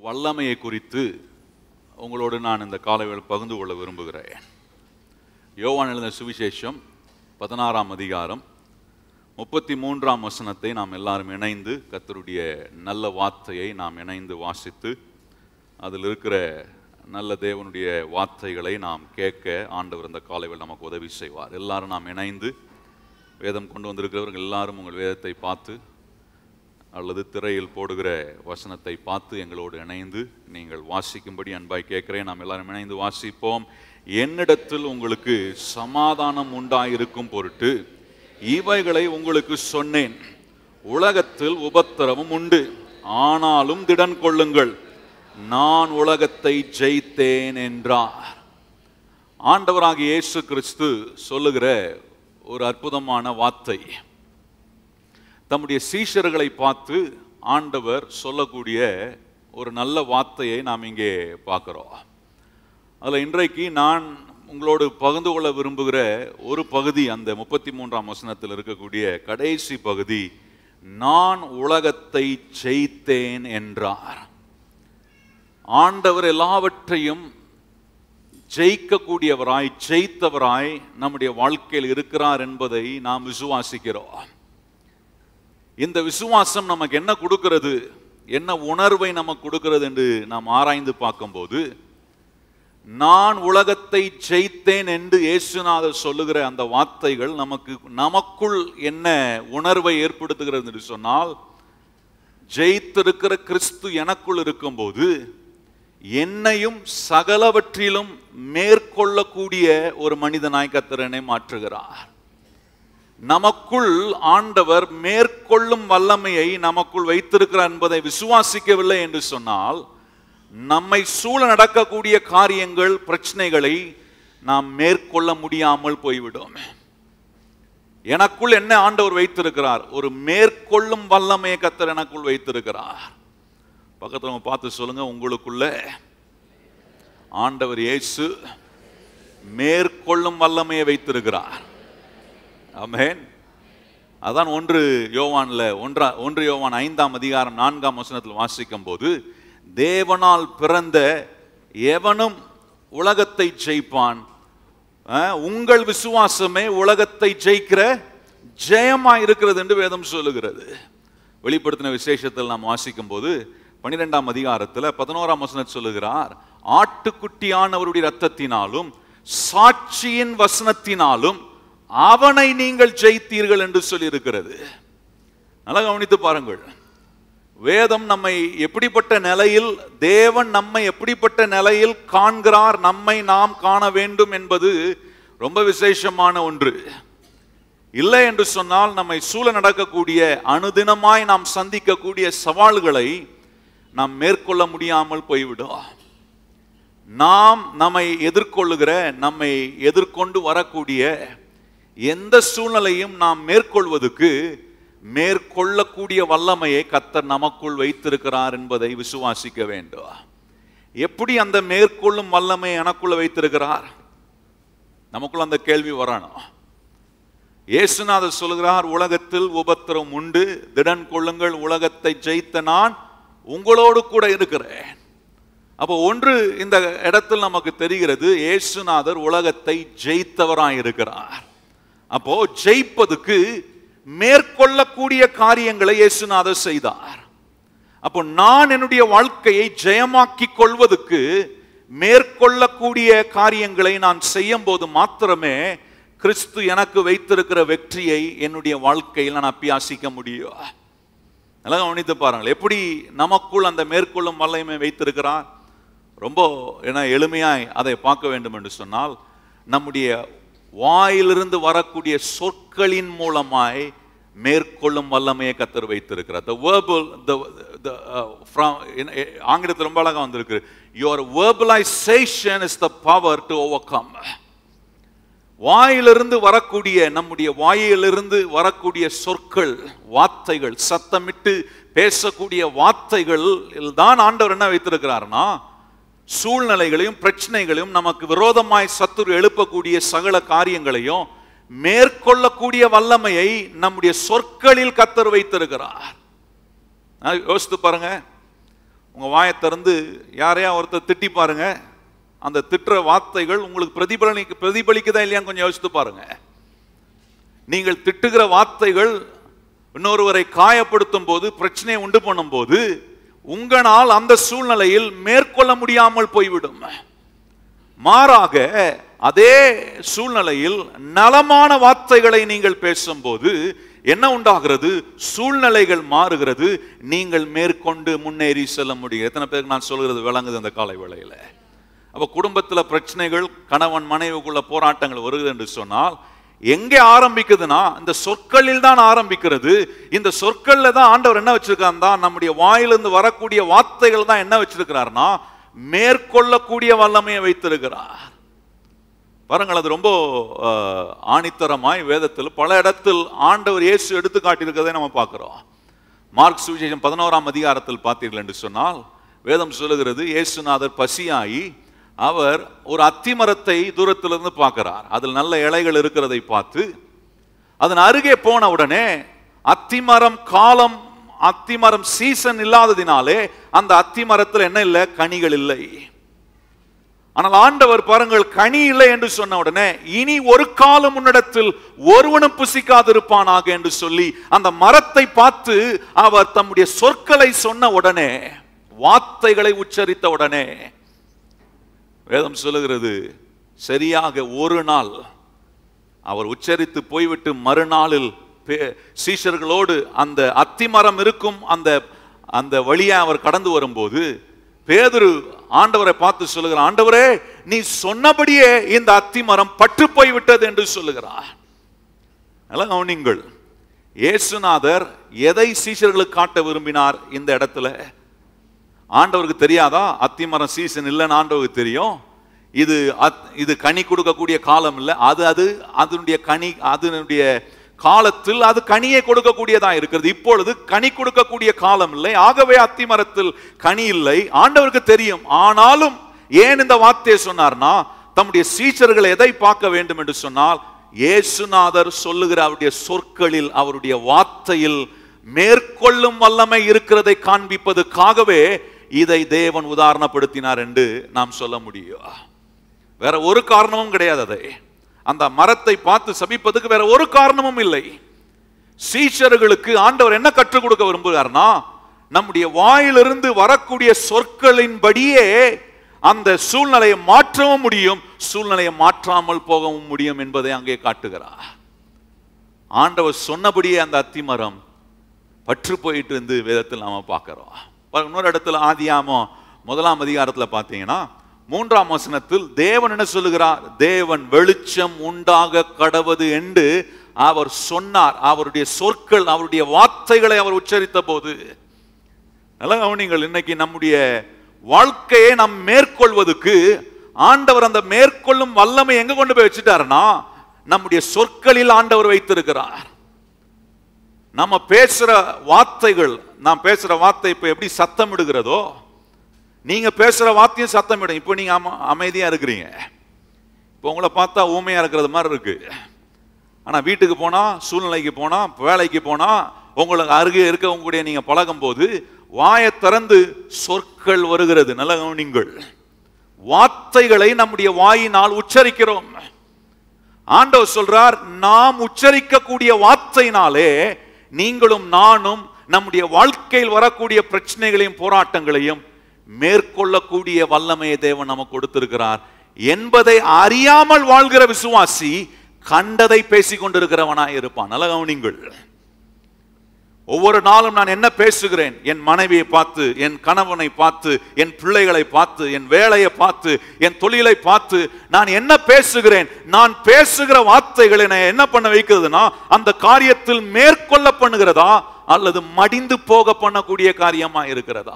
வல்லமையை குறித்து உங்களோடு நான் இந்த காலையில் பகிர்ந்து கொள்ள விரும்புகிறேன் யோவான் எழுந்த சுவிசேஷம் பதினாறாம் அதிகாரம் முப்பத்தி மூன்றாம் வசனத்தை நாம் எல்லாரும் இணைந்து கர்த்தருடைய நல்ல வார்த்தையை நாம் இணைந்து வாசித்து அதில் இருக்கிற நல்ல தேவனுடைய வார்த்தைகளை நாம் கேட்க ஆண்டவர் இந்த காலையில் நமக்கு உதவி செய்வார் எல்லாரும் நாம் இணைந்து வேதம் கொண்டு வந்திருக்கிறவர்கள் எல்லாரும் உங்கள் வேதத்தை பார்த்து அல்லது திரையில் போடுகிற வசனத்தை பார்த்து எங்களோடு இணைந்து நீங்கள் வாசிக்கும்படி அன்பாய் கேட்கிறேன் நாம் எல்லாரும் இணைந்து வாசிப்போம் என்னிடத்தில் உங்களுக்கு சமாதானம் உண்டாயிருக்கும் பொருட்டு இவைகளை உங்களுக்கு சொன்னேன் உலகத்தில் உபத்திரவம் உண்டு ஆனாலும் திடன் கொள்ளுங்கள் நான் உலகத்தை ஜெயித்தேன் என்றார் ஆண்டவராகிய இயேசு கிறிஸ்து சொல்லுகிற ஒரு அற்புதமான வார்த்தை தம்முடைய சீஷர்களை பார்த்து ஆண்டவர் சொல்லக்கூடிய ஒரு நல்ல வார்த்தையை நாம் இங்கே பார்க்கிறோம் அதில் இன்றைக்கு நான் உங்களோடு பகிர்ந்து கொள்ள விரும்புகிற ஒரு பகுதி அந்த முப்பத்தி மூன்றாம் வசனத்தில் இருக்கக்கூடிய கடைசி பகுதி நான் உலகத்தை ஜெயித்தேன் என்றார் ஆண்டவர் எல்லாவற்றையும் ஜெயிக்கக்கூடியவராய் ஜெயித்தவராய் நம்முடைய வாழ்க்கையில் இருக்கிறார் என்பதை நாம் விசுவாசிக்கிறோம் இந்த விசுவாசம் நமக்கு என்ன கொடுக்கிறது என்ன உணர்வை நமக்கு கொடுக்கிறது என்று நாம் ஆராய்ந்து பார்க்கும்போது நான் உலகத்தை ஜெயித்தேன் என்று இயேசுநாதர் சொல்லுகிற அந்த வார்த்தைகள் நமக்கு நமக்குள் என்ன உணர்வை ஏற்படுத்துகிறது என்று சொன்னால் ஜெயித்திருக்கிற கிறிஸ்து எனக்குள் இருக்கும்போது என்னையும் சகலவற்றிலும் மேற்கொள்ளக்கூடிய ஒரு மனிதனாய் கத்திரனை மாற்றுகிறார் நமக்குள் ஆண்டவர் மேற்கொள்ளும் வல்லமையை நமக்குள் வைத்திருக்கிறார் என்பதை விசுவாசிக்கவில்லை என்று சொன்னால் நம்மை சூழ நடக்கக்கூடிய காரியங்கள் பிரச்சனைகளை நாம் மேற்கொள்ள முடியாமல் போய்விடும் எனக்குள் என்ன ஆண்டவர் வைத்திருக்கிறார் ஒரு மேற்கொள்ளும் வல்லமையை கத்தர் எனக்குள் வைத்திருக்கிறார் பக்கத்தில் பார்த்து சொல்லுங்க உங்களுக்குள்ள ஆண்டவர் இயேசு மேற்கொள்ளும் வல்லமையை வைத்திருக்கிறார் ஆமென் அதான் ஒன்று யோவான்ல ஒன்றா ஒன்று யோவான் ஐந்தாம் அதிகாரம் நான்காம் வசனத்தில் வாசிக்கும் போது தேவனால் பிறந்த எவனும் உலகத்தை ஜெயிப்பான் அஹ், உங்கள் விசுவாசமே உலகத்தை ஜெயிக்கிற ஜெயமா இருக்கிறது என்று வேதம் சொல்லுகிறது வெளிப்படுத்தின விசேஷத்தில் நாம் வாசிக்கும் போது பனிரெண்டாம் அதிகாரத்தில் பதினோராம் வசனம் சொல்லுகிறார் ஆட்டுக்குட்டியானவருடைய ரத்தத்தினாலும் சாட்சியின் வசனத்தினாலும் அவனை நீங்கள் ஜெயித்தீர்கள் என்று சொல்லியிருக்கிறது நல்லா கவனித்து பாருங்கள் வேதம் நம்மை எப்படிப்பட்ட நிலையில் தேவன் நம்மை எப்படிப்பட்ட நிலையில் காண்கிறார் நம்மை நாம் காண வேண்டும் என்பது ரொம்ப விசேஷமான ஒன்று இல்லை என்று சொன்னால் நம்மை சூழ நடக்கக்கூடிய அனுதினமாய் நாம் சந்திக்கக்கூடிய சவால்களை நாம் மேற்கொள்ள முடியாமல் போய்விடும் நாம் நம்மை எதிர்கொள்ளுகிற நம்மை எதிர்கொண்டு வரக்கூடிய எந்த சூழ்நிலையும் நாம் மேற்கொள்வதற்கு மேற்கொள்ளக்கூடிய வல்லமையை கத்தர் நமக்குள் வைத்திருக்கிறார் என்பதை விசுவாசிக்க வேண்டும் எப்படி அந்த மேற்கொள்ளும் வல்லமை எனக்குள்ள வைத்திருக்கிறார் நமக்குள்ள அந்த கேள்வி வரணும் இயேசுநாதர் சொல்கிறார் உலகத்தில் உபத்திரம் உண்டு திடன் கொள்ளுங்கள் உலகத்தை ஜெயித்த நான் உங்களோடு கூட இருக்கிறேன் அப்போ ஒன்று இந்த இடத்தில் நமக்கு தெரிகிறது இயேசுநாதர் உலகத்தை ஜெயித்தவராய் இருக்கிறார் அப்போ ஜெயிப்பதுக்கு மேற்கொள்ளக்கூடிய காரியங்களை இயேசுநாதர் செய்தார் அப்போ நான் என்னுடைய வாழ்க்கையை ஜெயமாக்கி கொள்வதற்கு மேற்கொள்ளக்கூடிய காரியங்களை நான் செய்யும் போது மாத்திரமே கிறிஸ்து எனக்கு வைத்திருக்கிற வெற்றியை என்னுடைய வாழ்க்கையில் நான் அப்பியாசிக்க முடியும் நல்லா கவனித்து பாருங்கள் எப்படி நமக்குள் அந்த மேற்கொள்ளும் வல்லமை வைத்திருக்கிறார் ரொம்ப ஏன்னா எளிமையாய் அதை பார்க்க வேண்டும் என்று சொன்னால் நம்முடைய வாயிலிருந்து வரக்கூடிய சொற்களின் மூலமாய் மேற்கொள்ளும் வல்லமையை கத்தர் வைத்திருக்கிறார் the verbal the the uh, from in- in- ஆங்கிலத்தில் ரொம்ப அழகா வந்திருக்கு your verbalization is the power to overcome வாயிலிருந்து வரக்கூடிய நம்முடைய வாயிலிருந்து வரக்கூடிய சொற்கள் வார்த்தைகள் சத்தமிட்டு பேசக்கூடிய வார்த்தைகள் தான் ஆண்டவர் என்ன வைத்திருக்கிறார்னா சூழ்நிலைகளையும் பிரச்சனைகளையும் நமக்கு விரோதமாய் சத்துரு எழுப்பக்கூடிய சகல காரியங்களையும் மேற்கொள்ளக்கூடிய வல்லமையை நம்முடைய சொற்களில் கத்தர் வைத்திருக்கிறார் ஆ, யோசித்து பாருங்க உங்க வாயை திறந்து யாரையா ஒருத்தர் திட்டி பாருங்க அந்த திட்டுற வார்த்தைகள் உங்களுக்கு பிரதிபலனிக்கு பிரதிபலிக்குதா இல்லையான்னு கொஞ்சம் யோசித்து பாருங்க நீங்கள் திட்டுகிற வார்த்தைகள் இன்னொருவரை காயப்படுத்தும் போது பிரச்சனையை உண்டு பண்ணும் போது உங்களால் அந்த சூழ்நிலையில் மேற்கொள்ள முடியாமல் போய்விடும் மாறாக அதே சூழ்நிலையில் நலமான வார்த்தைகளை நீங்கள் பேசும்போது என்ன உண்டாகிறது சூழ்நிலைகள் மாறுகிறது நீங்கள் மேற்கொண்டு முன்னேறி செல்ல முடியும் எத்தனை பேருக்கு நான் சொல்கிறது விளங்குது அந்த காலை வேளையில அப்ப குடும்பத்துல பிரச்சனைகள் கணவன் மனைவிக்குள்ள போராட்டங்கள் வருகிறது என்று சொன்னால் எங்கே ஆரம்பிக்குதுன்னா இந்த சொற்களில் தான் ஆரம்பிக்கிறது இந்த சொற்கள்ல தான் ஆண்டவர் என்ன வச்சிருக்காருன்னா நம்முடைய வாயிலிருந்து வரக்கூடிய வார்த்தைகள் தான் என்ன வச்சிருக்கிறார்னா மேற்கொள்ளக்கூடிய வல்லமையை வைத்திருக்கிறார் பாருங்கள் அது ரொம்ப அஹ், ஆணித்தரமாய் வேதத்தில் பல இடத்தில் ஆண்டவர் இயேசு எடுத்து காட்டியிருக்கிறதை நம்ம பார்க்கிறோம் மார்க் சுவிசேஷம் பதினோராம் அதிகாரத்தில் பார்த்தீர்கள் என்று சொன்னால் வேதம் சொல்லுகிறது இயேசுநாதர் பசியாகி அவர் ஒரு அத்திமரத்தை தூரத்திலிருந்து பார்க்கிறார் அதில் நல்ல இலைகள் இருக்கிறதை பார்த்து அதன் அருகே போன உடனே அத்திமரம் காலம் அத்திமரம் சீசன் இல்லாததினாலே அந்த அத்திமரத்தில் என்ன இல்லை கனிகள் இல்லை ஆனால் ஆண்டவர் பாருங்கள் கனி இல்லை என்று சொன்ன உடனே இனி ஒரு காலம் உன்னிடத்தில் ஒருவனும் புசிக்காதிருப்பானாக என்று சொல்லி அந்த மரத்தை பார்த்து அவர் தம்முடைய சொற்களை சொன்ன உடனே வார்த்தைகளை உச்சரித்த உடனே வேதம் சொல்லுகிறது சரியாக ஒரு நாள் அவர் உச்சரித்து போய்விட்டு மறுநாளில் பே- சீஷர்களோடு அந்த அத்திமரம் இருக்கும் அந்த அந்த வழியா அவர் கடந்து வரும்போது பேதுரு ஆண்டவரை பார்த்து சொல்லுகிறார் ஆண்டவரே நீ சொன்னபடியே இந்த அத்திமரம் பற்று போய்விட்டது என்று சொல்லுகிறார் நல்லா கவனிங்கள் இயேசுநாதர் எதை சீஷர்களுக்கு காட்ட விரும்பினார் இந்த இடத்துல ஆண்டவருக்கு தெரியாதா அத்திமரம் சீசன் இல்லைன்னு ஆண்டவருக்கு தெரியும் இது அத்- இது கனி கொடுக்கக்கூடிய காலம் இல்லை அது அது அதனுடைய கனி அதனுடைய காலத்தில் அது கனியை கொடுக்கக்கூடியதா இருக்கிறது இப்பொழுது கனி கொடுக்கக்கூடிய காலம் இல்லை ஆகவே அத்திமரத்தில் கனி இல்லை ஆண்டவருக்கு தெரியும் ஆனாலும் ஏன் இந்த வார்த்தையை சொன்னார்னா தம்முடைய சீச்சர்கள் எதை பார்க்க வேண்டும் என்று சொன்னால் இயேசுநாதர் சொல்லுகிற அவருடைய சொற்களில் அவருடைய வார்த்தையில் மேற்கொள்ளும் வல்லமை இருக்கிறதை காண்பிப்பதற்காகவே இதை தேவன் உதாரணப்படுத்தினார் என்று நாம் சொல்ல முடியும் வேற ஒரு காரணமும் கிடையாது அதை அந்த மரத்தை பார்த்து சபிப்பதுக்கு வேற ஒரு காரணமும் இல்லை சீஷர்களுக்கு ஆண்டவர் என்ன கற்றுக் கொடுக்க விரும்புகிறார்னா நம்முடைய வாயிலிருந்து வரக்கூடிய சொற்களின்படியே அந்த சூழ்நிலையை மாற்றவும் முடியும் சூழ்நிலையை மாற்றாமல் போகவும் முடியும் என்பதை அங்கே காட்டுகிறார் ஆண்டவர் சொன்னபடியே அந்த அத்திமரம் பற்று போயிட்டு இருந்து வேதத்தில் நாம பார்க்கிறோம் பாருங்க, இன்னொரு இடத்துல ஆதியாமோ முதலாம் அதிகாரத்துல பார்த்தீங்கன்னா மூன்றாம் வசனத்தில் தேவன் என்ன சொல்லுகிறார் தேவன் வெளிச்சம் உண்டாக கடவது என்று அவர் சொன்னார் அவருடைய சொற்கள் அவருடைய வார்த்தைகளை அவர் உச்சரித்த போது நல்லா கவனிங்கள் இன்னைக்கு நம்முடைய வாழ்க்கையை நாம் மேற்கொள்வதற்கு ஆண்டவர் அந்த மேற்கொள்ளும் வல்லமை எங்க கொண்டு போய் வச்சுட்டாருன்னா நம்முடைய சொற்களில் ஆண்டவர் வைத்திருக்கிறார் நம்ம பேசுற வார்த்தைகள் நாம் பேசுற வார்த்தை இப்ப எப்படி சத்தமிடுகிறதோ நீங்க பேசுற வார்த்தையும் சத்தமிடும் இப்போ நீங்க அம- அமைதியா இருக்கிறீங்க இப்போ உங்களை பார்த்தா ஊமையா இருக்கிறது மாதிரி இருக்கு ஆனா வீட்டுக்கு போனா சூழ்நிலைக்கு போனா வேலைக்கு போனா உங்களுக்கு அருகே இருக்கவங்க கூட நீங்க பழகும் போது வாயை திறந்து சொற்கள் வருகிறது நல்ல கவனிங்கள் வார்த்தைகளை நம்முடைய வாயினால் உச்சரிக்கிறோம் ஆண்டவர் சொல்றார் நாம் உச்சரிக்கக்கூடிய வார்த்தையினாலே நீங்களும் நானும் நம்முடைய வாழ்க்கையில் வரக்கூடிய பிரச்சனைகளையும் போராட்டங்களையும் மேற்கொள்ளக்கூடிய வல்லமையை தேவன் நமக்கு கொடுத்திருக்கிறார் என்பதை அறியாமல் வாழ்கிற விசுவாசி கண்டதை பேசிக் கொண்டிருக்கிறவனாய் இருப்பான் நல்ல கவனிங்கள் ஒவ்வொரு நாளும் நான் என்ன பேசுகிறேன் என் மனைவியை பார்த்து என் கணவனை பார்த்து என் பிள்ளைகளை பார்த்து என் வேலையை பார்த்து என் தொழிலை பார்த்து நான் என்ன பேசுகிறேன் நான் பேசுகிற வார்த்தைகளை நான் என்ன பண்ண வைக்கிறதுனா அந்த காரியத்தில் மேற்கொள்ள பண்ணுகிறதா அல்லது மடிந்து போக பண்ணக்கூடிய காரியமா இருக்கிறதா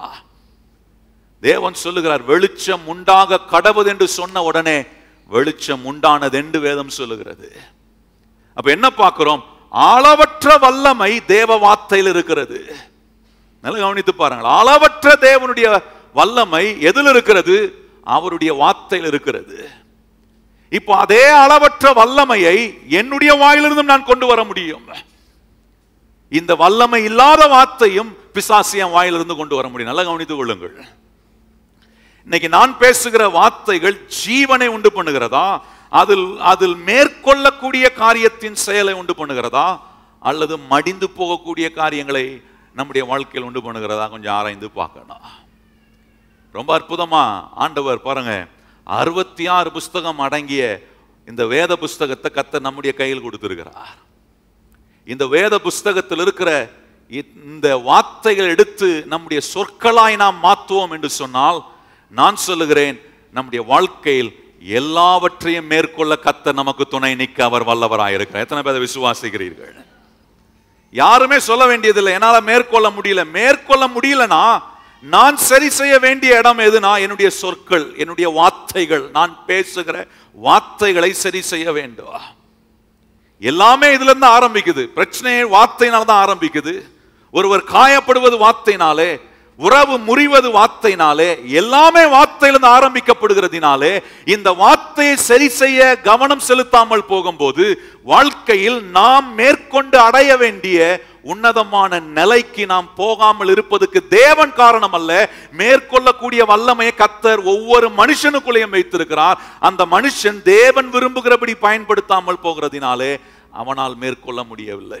தேவன் சொல்லுகிறார் வெளிச்சம் உண்டாக கடவுது என்று சொன்ன உடனே வெளிச்சம் உண்டானது என்று வேதம் சொல்லுகிறது அப்ப என்ன பார்க்கிறோம் அளவற்ற வல்லமை தேவ வார்த்தையில் இருக்கிறது நல்லா கவனித்து பாருங்கள் அளவற்ற தேவனுடைய வல்லமை எதில் இருக்கிறது அவருடைய வார்த்தையில் இருக்கிறது இப்போ அதே அளவற்ற வல்லமையை என்னுடைய வாயிலிருந்தும் நான் கொண்டு வர முடியும் இந்த வல்லமை இல்லாத வார்த்தையும் பிசாசியம் வாயிலிருந்து கொண்டு வர முடியும் நல்லா கவனித்துக் கொள்ளுங்கள் இன்னைக்கு நான் பேசுகிற வார்த்தைகள் ஜீவனை உண்டு பண்ணுகிறதா அதில் அதில் மேற்கொள்ளக்கூடிய காரியத்தின் செயலை உண்டு பண்ணுகிறதா அல்லது மடிந்து போகக்கூடிய காரியங்களை நம்முடைய வாழ்க்கையில் உண்டு பண்ணுகிறதா கொஞ்சம் ஆராய்ந்து பார்க்கணும் ரொம்ப அற்புதமா ஆண்டவர் பாருங்க அறுபத்தி ஆறு புஸ்தகம் அடங்கிய இந்த வேத புஸ்தகத்தை கத்த நம்முடைய கையில் கொடுத்திருக்கிறார் இந்த வேத புஸ்தகத்தில் இருக்கிற இந்த வார்த்தைகள் எடுத்து நம்முடைய சொற்களாய் நாம் மாற்றுவோம் என்று சொன்னால் நான் சொல்லுகிறேன் நம்முடைய வாழ்க்கையில் எல்லாவற்றையும் மேற்கொள்ள கத்த நமக்கு துணை நிற்க அவர் வல்லவராயிருக்கிறார் எத்தனை பேரை விசுவாசிக்கிறீர்கள் யாருமே சொல்ல வேண்டியதில்லை என்னால மேற்கொள்ள முடியல மேற்கொள்ள முடியலனா நான் சரி செய்ய வேண்டிய இடம் எதுனா என்னுடைய சொற்கள் என்னுடைய வார்த்தைகள் நான் பேசுகிற வார்த்தைகளை சரி செய்ய வேண்டும் எல்லாமே இதுல இருந்து ஆரம்பிக்குது பிரச்சனையே வார்த்தையினால தான் ஆரம்பிக்குது ஒருவர் காயப்படுவது வார்த்தையினாலே உறவு முறிவது வார்த்தையினாலே எல்லாமே வார்த்தையிலிருந்து ஆரம்பிக்கப்படுகிறதினாலே இந்த வார்த்தையை சரி செய்ய கவனம் செலுத்தாமல் போகும்போது வாழ்க்கையில் நாம் மேற்கொண்டு அடைய வேண்டிய உன்னதமான நிலைக்கு நாம் போகாமல் இருப்பதுக்கு தேவன் காரணம் அல்ல மேற்கொள்ளக்கூடிய வல்லமையை கத்தர் ஒவ்வொரு மனுஷனுக்குள்ளேயும் வைத்திருக்கிறார் அந்த மனுஷன் தேவன் விரும்புகிறபடி பயன்படுத்தாமல் போகிறதினாலே அவனால் மேற்கொள்ள முடியவில்லை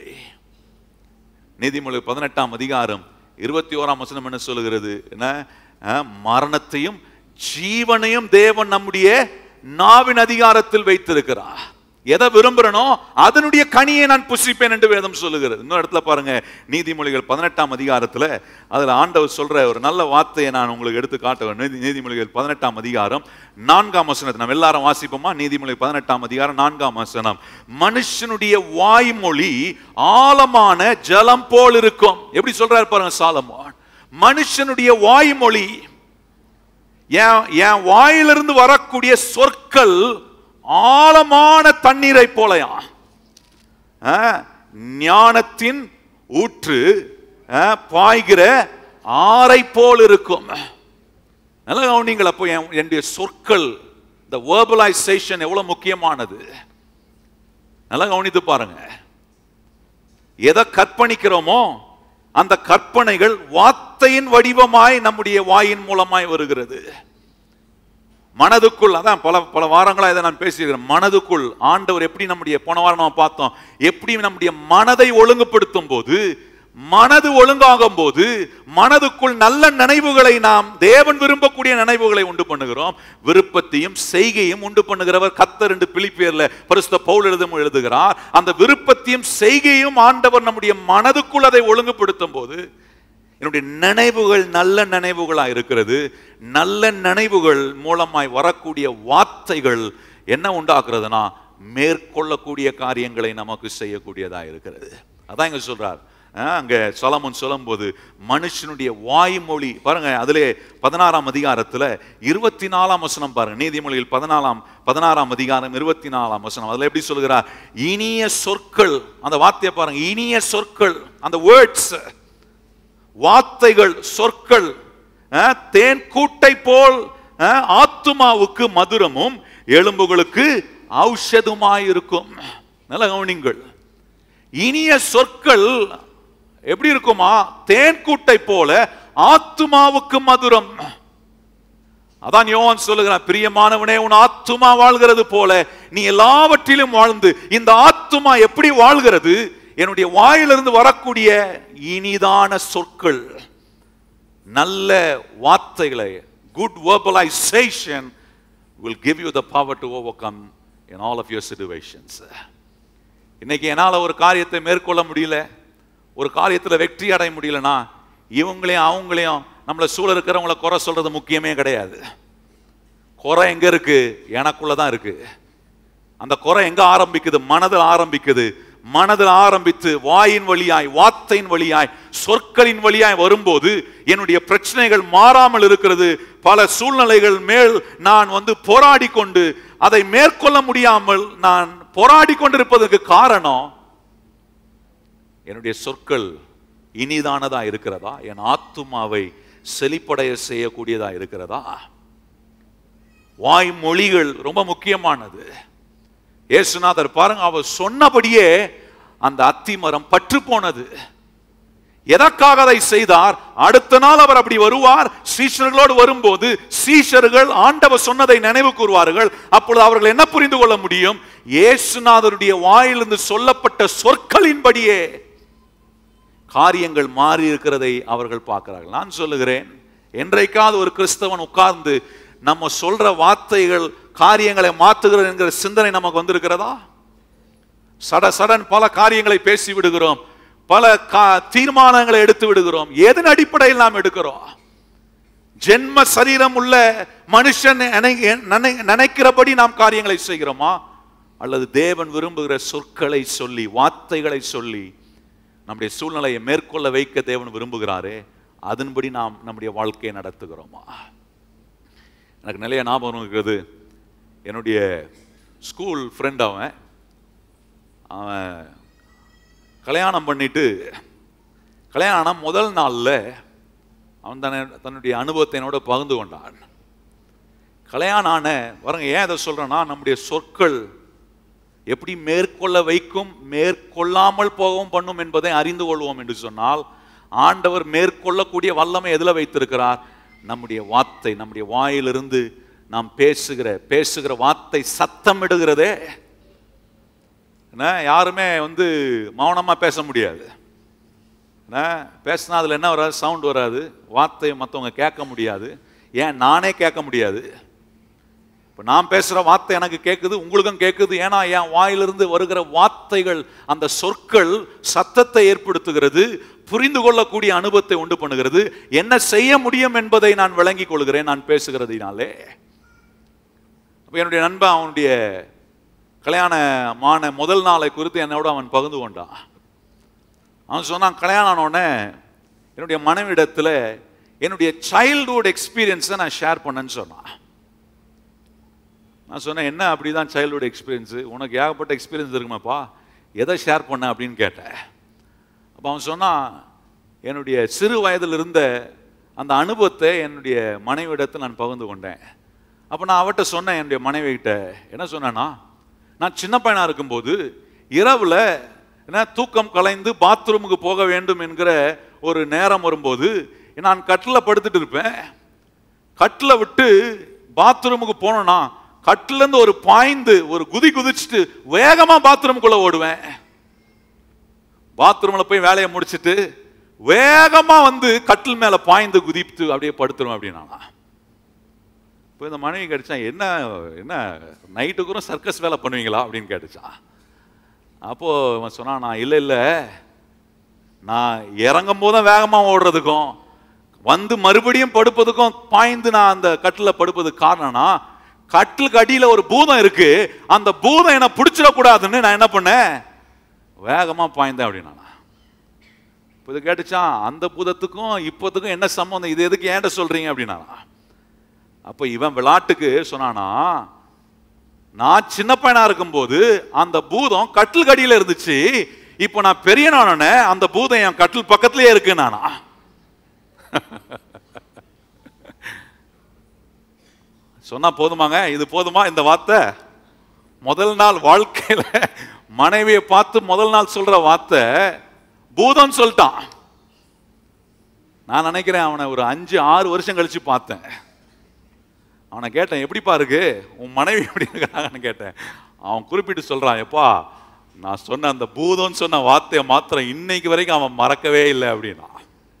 நீதிமொழி பதினெட்டாம் அதிகாரம் இருபத்தி ஓராம் வசனம் என்ன சொல்லுகிறது என்ன அஹ், மரணத்தையும் ஜீவனையும் தேவன் நம்முடைய நாவின் அதிகாரத்தில் வைத்திருக்கிறார் எதை விரும்புறனோ அதனுடைய கனியை நான் புசிப்பேன் என்று வேதம் சொல்லுகிறது இன்னொரு இடத்துல பாருங்க நீதிமொழிகள் பதினெட்டாம் அதிகாரத்துல அதுல ஆண்டவர் சொல்ற ஒரு நல்ல வார்த்தையை நான் உங்களுக்கு எடுத்து காட்டுவேன் நீதி நீதிமொழிகள் பதினெட்டாம் அதிகாரம் நான்காம் வசனத்தை நம்ம எல்லாரும் வாசிப்போமா நீதிமொழி பதினெட்டாம் அதிகாரம் நான்காம் வசனம் மனுஷனுடைய வாய்மொழி ஆழமான ஜலம் போல் இருக்கும் எப்படி சொல்றாரு பாருங்க சாலமோன் மனுஷனுடைய வாய்மொழி என் என் வாயிலிருந்து வரக்கூடிய சொற்கள் ஆழமான தண்ணீரை போலயா ஆ, ஞானத்தின் ஊற்று ஆ, பாய்கிற ஆறை போல் இருக்கும் நல்லா கவனிங்கள் அப்போ என் என்னுடைய சொற்கள் இந்த வேர்பலைசேஷன் எவ்வளவு முக்கியமானது நல்லா கவனித்து பாருங்க எதை கற்பணிக்கிறோமோ அந்த கற்பனைகள் வார்த்தையின் வடிவமாய் நம்முடைய வாயின் மூலமாய் வருகிறது மனதுக்குள் அதான் பல பல வாரங்களா இதை நான் பேசியிருக்கிறேன் மனதுக்குள் ஆண்டவர் எப்படி நம்முடைய போன வாரம் நம்ம பார்த்தோம் எப்படி நம்முடைய மனதை ஒழுங்குபடுத்தும் போது மனது ஒழுங்காகும் போது மனதுக்குள் நல்ல நினைவுகளை நாம் தேவன் விரும்பக்கூடிய நினைவுகளை உண்டு பண்ணுகிறோம் விருப்பத்தையும் செய்கையும் உண்டு பண்ணுகிறவர் கத்தர் என்று பிலிப்பியர்ல பரிசுத்த பவுல் எழுதும் எழுதுகிறார் அந்த விருப்பத்தையும் செய்கையும் ஆண்டவர் நம்முடைய மனதுக்குள் அதை ஒழுங்குபடுத்தும் போது என்னுடைய நினைவுகள் நல்ல நினைவுகளா இருக்கிறது நல்ல நினைவுகள் மூலமாய் வரக்கூடிய வார்த்தைகள் என்ன உண்டாக்குறதுனா மேற்கொள்ளக்கூடிய காரியங்களை நமக்கு செய்யக்கூடியதா இருக்கிறது அதான் இங்க சொல்றார் அஹ், அங்க சொலமுன் சொல்லும்போது மனுஷனுடைய வாய்மொழி பாருங்க அதிலே பதினாறாம் அதிகாரத்துல இருபத்தி நாலாம் வசனம் பாருங்க நீதிமொழியில் பதினாலாம் பதினாறாம் அதிகாரம் இருபத்தி நாலாம் வசனம் அதுல எப்படி சொல்கிறார் இனிய சொற்கள் அந்த வார்த்தையை பாருங்க இனிய சொற்கள் அந்த வேர்ட்ஸ் வார்த்தைகள் சொற்கள் அஹ், தேன் கூட்டை போல் அஹ், ஆத்துமாவுக்கு மதுரமும் எலும்புகளுக்கு ஔஷதுமாயிருக்கும் நல்ல கவனிங்கள் இனிய சொற்கள் எப்படி இருக்குமா தேன் கூட்டை போல ஆத்துமாவுக்கு மதுரம் அதான் யோவான் சொல்லுகிறான் பிரியமானவனே உன் ஆத்துமா வாழ்கிறது போல நீ எல்லாவற்றிலும் வாழ்ந்து இந்த ஆத்துமா எப்படி வாழ்கிறது என்னுடைய வாயிலிருந்து வரக்கூடிய இனிதான சொற்கள் நல்ல வார்த்தைகளை good verbalization will give you the power to overcome in all of your situations இன்னைக்கு என்னால் ஒரு காரியத்தை மேற்கொள்ள முடியல ஒரு காரியத்தில் வெற்றி அடைய முடியலனா இவங்களையும் அவங்களையும் நம்மளை சூழ இருக்கிறவங்கள குறை சொல்றது முக்கியமே கிடையாது குறை எங்க இருக்கு எனக்குள்ள தான் இருக்கு அந்த குறை எங்க ஆரம்பிக்குது மனதில் ஆரம்பிக்குது மனதில் ஆரம்பித்து வாயின் வழியாய் வார்த்தையின் வழியாய் சொற்களின் வழியாய் வரும்போது என்னுடைய பிரச்சனைகள் மாறாமல் இருக்கிறது பல சூழ்நிலைகள் மேல் நான் வந்து போராடி கொண்டு அதை மேற்கொள்ள முடியாமல் நான் போராடி கொண்டிருப்பதற்கு காரணம் என்னுடைய சொற்கள் இனிதானதா இருக்கிறதா என் ஆத்துமாவை செழிப்படைய செய்யக்கூடியதா இருக்கிறதா வாய்மொழிகள் ரொம்ப முக்கியமானது இயேசுநாதர் பாருங்க அவர் சொன்னபடியே அந்த அத்தி மரம் பற்று போனது எதற்காக அதை செய்தார் அடுத்த நாள் அவர் அப்படி வருவார் சீஷர்களோடு வரும்போது சீஷர்கள் ஆண்டவர் சொன்னதை நினைவு கூறுவார்கள் அப்பொழுது அவர்கள் என்ன புரிந்து கொள்ள முடியும் இயேசுநாதருடைய வாயிலிருந்து சொல்லப்பட்ட சொற்களின்படியே காரியங்கள் மாறி இருக்கிறதை அவர்கள் பார்க்கிறார்கள் நான் சொல்லுகிறேன் என்றைக்காவது ஒரு கிறிஸ்தவன் உட்கார்ந்து நம்ம சொல்ற வார்த்தைகள் காரியங்களை மாத்துகிறது என்கிற சிந்தனை நமக்கு வந்திருக்கிறதா சட சடன் பல காரியங்களை பேசி விடுகிறோம் பல கா- தீர்மானங்களை எடுத்து விடுகிறோம் எதன் அடிப்படையில் நாம் எடுக்கிறோம் ஜென்ம சரீரம் உள்ள மனுஷன் நினை- நினை- நினைக்கிறபடி நாம் காரியங்களை செய்கிறோமா அல்லது தேவன் விரும்புகிற சொற்களை சொல்லி வார்த்தைகளை சொல்லி நம்முடைய சூழ்நிலையை மேற்கொள்ள வைக்க தேவன் விரும்புகிறாரே அதன்படி நாம் நம்முடைய வாழ்க்கையை நடத்துகிறோமா எனக்கு நிறைய ஞாபகம் இருக்கிறது என்னுடைய ஸ்கூல் ஃப்ரெண்ட் அவன் அவன் கல்யாணம் பண்ணிட்டு கல்யாணம் முதல் நாளில் அவன் தன்னை தன்னுடைய அனுபவத்தை என்னோட பகிர்ந்து கொண்டான் கல்யாணம் ஆன வரங்க ஏன் இதை சொல்றேன்னா நம்முடைய சொற்கள் எப்படி மேற்கொள்ள வைக்கும் மேற்கொள்ளாமல் போகவும் பண்ணும் என்பதை அறிந்து கொள்வோம் என்று சொன்னால் ஆண்டவர் மேற்கொள்ளக்கூடிய வல்லமை எதுல வைத்திருக்கிறார் நம்முடைய வார்த்தை நம்முடைய வாயிலிருந்து நாம் பேசுகிற பேசுகிற வார்த்தை சத்தமிடுகிறதே என்ன யாருமே வந்து மௌனமா பேச முடியாது என்ன பேசினா அதில் என்ன வராது சவுண்ட் வராது வார்த்தையை மற்றவங்க கேட்க முடியாது ஏன் நானே கேட்க முடியாது இப்போ நான் பேசுகிற வார்த்தை எனக்கு கேட்குது உங்களுக்கும் கேட்குது ஏன்னா என் வாயிலிருந்து வருகிற வார்த்தைகள் அந்த சொற்கள் சத்தத்தை ஏற்படுத்துகிறது புரிந்து கொள்ளக்கூடிய அனுபவத்தை உண்டு பண்ணுகிறது என்ன செய்ய முடியும் என்பதை நான் விளங்கிக் கொள்கிறேன் நான் பேசுகிறதினாலே அப்போ என்னுடைய நண்பன் அவனுடைய கல்யாணமான முதல் நாளை குறித்து என்னோட அவன் பகிர்ந்து கொண்டான் அவன் சொன்னான் கல்யாணம் ஆன உடனே என்னுடைய மனைவிடத்தில் என்னுடைய சைல்டுஹுட் எக்ஸ்பீரியன்ஸை நான் ஷேர் பண்ணேன்னு சொன்னான் நான் சொன்னேன் என்ன அப்படிதான் சைல்டுஹுட் எக்ஸ்பீரியன்ஸு உனக்கு ஏகப்பட்ட எக்ஸ்பீரியன்ஸ் இருக்குமாப்பா எதை ஷேர் பண்ண அப்படின்னு கேட்டேன் அப்போ அவன் சொன்னான் என்னுடைய சிறு வயதில் இருந்த அந்த அனுபவத்தை என்னுடைய மனைவிடத்தில் நான் பகிர்ந்து கொண்டேன் அப்போ நான் அவட்ட சொன்னேன் என்னுடைய மனைவிகிட்ட என்ன சொன்னேன்னா நான் சின்ன பையனாக இருக்கும்போது இரவில் என்ன தூக்கம் கலைந்து பாத்ரூமுக்கு போக வேண்டும் என்கிற ஒரு நேரம் வரும்போது நான் கட்டில் படுத்துட்டு இருப்பேன் கட்டில் விட்டு பாத்ரூமுக்கு போனோம்னா கட்டில இருந்து ஒரு பாய்ந்து ஒரு குதி குதிச்சுட்டு வேகமா பாத்ரூமுக்குள்ள ஓடுவேன் பாத்ரூம்ல போய் வேலையை முடிச்சிட்டு வேகமா வந்து கட்டில் மேல பாய்ந்து குதித்து அப்படியே படுத்துருவேன் அப்படின்னா இப்போ இந்த மனைவி கிடைச்சா என்ன என்ன நைட்டுக்கும் சர்க்கஸ் வேலை பண்ணுவீங்களா அப்படின்னு கேட்டுச்சான் அப்போ இவன் சொன்னான் நான் இல்லை இல்லை நான் இறங்கும் போதும் வேகமா ஓடுறதுக்கும் வந்து மறுபடியும் படுப்பதுக்கும் பாய்ந்து நான் அந்த கட்டில் படுப்பதுக்கு காரணம்னா கட்டிலுக்கு அடியில ஒரு பூதம் இருக்கு அந்த பூதம் என்ன பிடிச்சிடக்கூடாதுன்னு நான் என்ன பண்ணேன் வேகமா பாய்ந்தேன் அப்படின்னா இப்போ இது கேட்டுச்சான் அந்த பூதத்துக்கும் இப்போத்துக்கும் என்ன சம்பந்தம் இது எதுக்கு ஏன்ட சொல்றீங்க அப்படின்னா அப்போ இவன் விளையாட்டுக்கு சொன்னானா நான் சின்ன பையனா இருக்கும்போது அந்த பூதம் கட்டில் கடியில இருந்துச்சு இப்போ நான் பெரியனானே அந்த பூதம் என் கட்டில் பக்கத்திலேயே இருக்கு நானா சொன்னா போதுமாங்க இது போதுமா இந்த வார்த்தை முதல் நாள் வாழ்க்கையில மனைவியை பார்த்து முதல் நாள் சொல்ற வார்த்தை பூதம் சொல்லிட்டான் நான் நினைக்கிறேன் அவனை ஒரு அஞ்சு ஆறு வருஷம் கழிச்சு பார்த்தேன் அவனை கேட்டேன் எப்படிப்பா இருக்கு உன் மனைவி எப்படி இருக்காங்கன்னு கேட்டேன் அவன் குறிப்பிட்டு சொல்றான் எப்பா நான் சொன்ன அந்த பூதம்னு சொன்ன வார்த்தையை மாத்திரம் இன்னைக்கு வரைக்கும் அவன் மறக்கவே இல்லை அப்படின்னா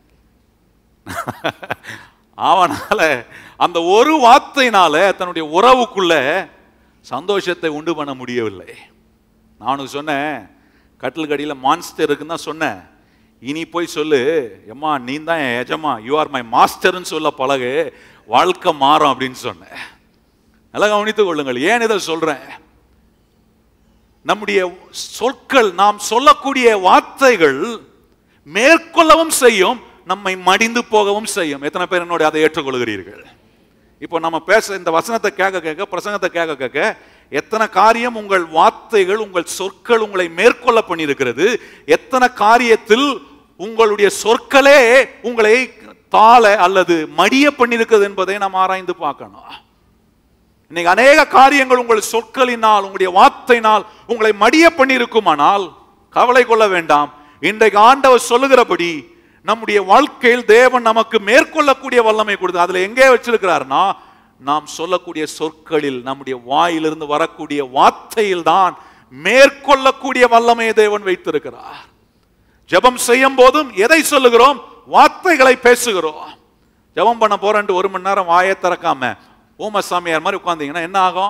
அவனால அந்த ஒரு வார்த்தையினால தன்னுடைய உறவுக்குள்ள சந்தோஷத்தை உண்டு பண்ண முடியவில்லை நான் உனக்கு சொன்னேன் கட்டில் கடியில் மான்ஸ்டர் இருக்குன்னு தான் சொன்னேன் இனி போய் சொல்லு எம்மா நீ தான் என் எஜமா யூ ஆர் மை மாஸ்டர்னு சொல்ல பழகு வாழ்க்கை மாறும் அப்படின்னு சொன்னேன் நல்லா கவனித்துக் கொள்ளுங்கள் ஏன் இதை சொல்றேன் நம்முடைய சொற்கள் நாம் சொல்லக்கூடிய வார்த்தைகள் மேற்கொள்ளவும் செய்யும் நம்மை மடிந்து போகவும் செய்யும் எத்தனை பேர் என்னோட அதை ஏற்றுக்கொள்கிறீர்கள் இப்போ நம்ம பேச இந்த வசனத்தை கேட்க கேட்க பிரசங்கத்தை கேட்க கேட்க எத்தனை காரியம் உங்கள் வார்த்தைகள் உங்கள் சொற்கள் உங்களை மேற்கொள்ள பண்ணியிருக்கிறது எத்தனை காரியத்தில் உங்களுடைய சொற்களே உங்களை தாள அல்லது மடிய பண்ணியிருக்கிறது என்பதை நாம் ஆராய்ந்து பார்க்கணும் இன்னைக்கு அநேக காரியங்கள் உங்கள் சொற்களினால் உங்களுடைய வார்த்தையினால் உங்களை மடிய பண்ணியிருக்குமானால் கவலை கொள்ள வேண்டாம் இன்றைக்கு ஆண்டவர் சொல்லுகிறபடி நம்முடைய வாழ்க்கையில் தேவன் நமக்கு மேற்கொள்ளக்கூடிய வல்லமை கொடுத்து அதுல எங்கே வச்சிருக்கிறாருன்னா நாம் சொல்லக்கூடிய சொற்களில் நம்முடைய வாயிலிருந்து வரக்கூடிய வார்த்தையில் தான் மேற்கொள்ளக்கூடிய வல்லமையை தேவன் வைத்திருக்கிறார் ஜெபம் செய்யும் போதும் எதை சொல்லுகிறோம் வார்த்தைகளை பேசுகிறோம் ஜெபம் பண்ண போறேன்ட்டு ஒரு மணி நேரம் வாயை திறக்காம ஊம சாமியார் மாதிரி உட்கார்ந்தீங்கன்னா என்ன ஆகும்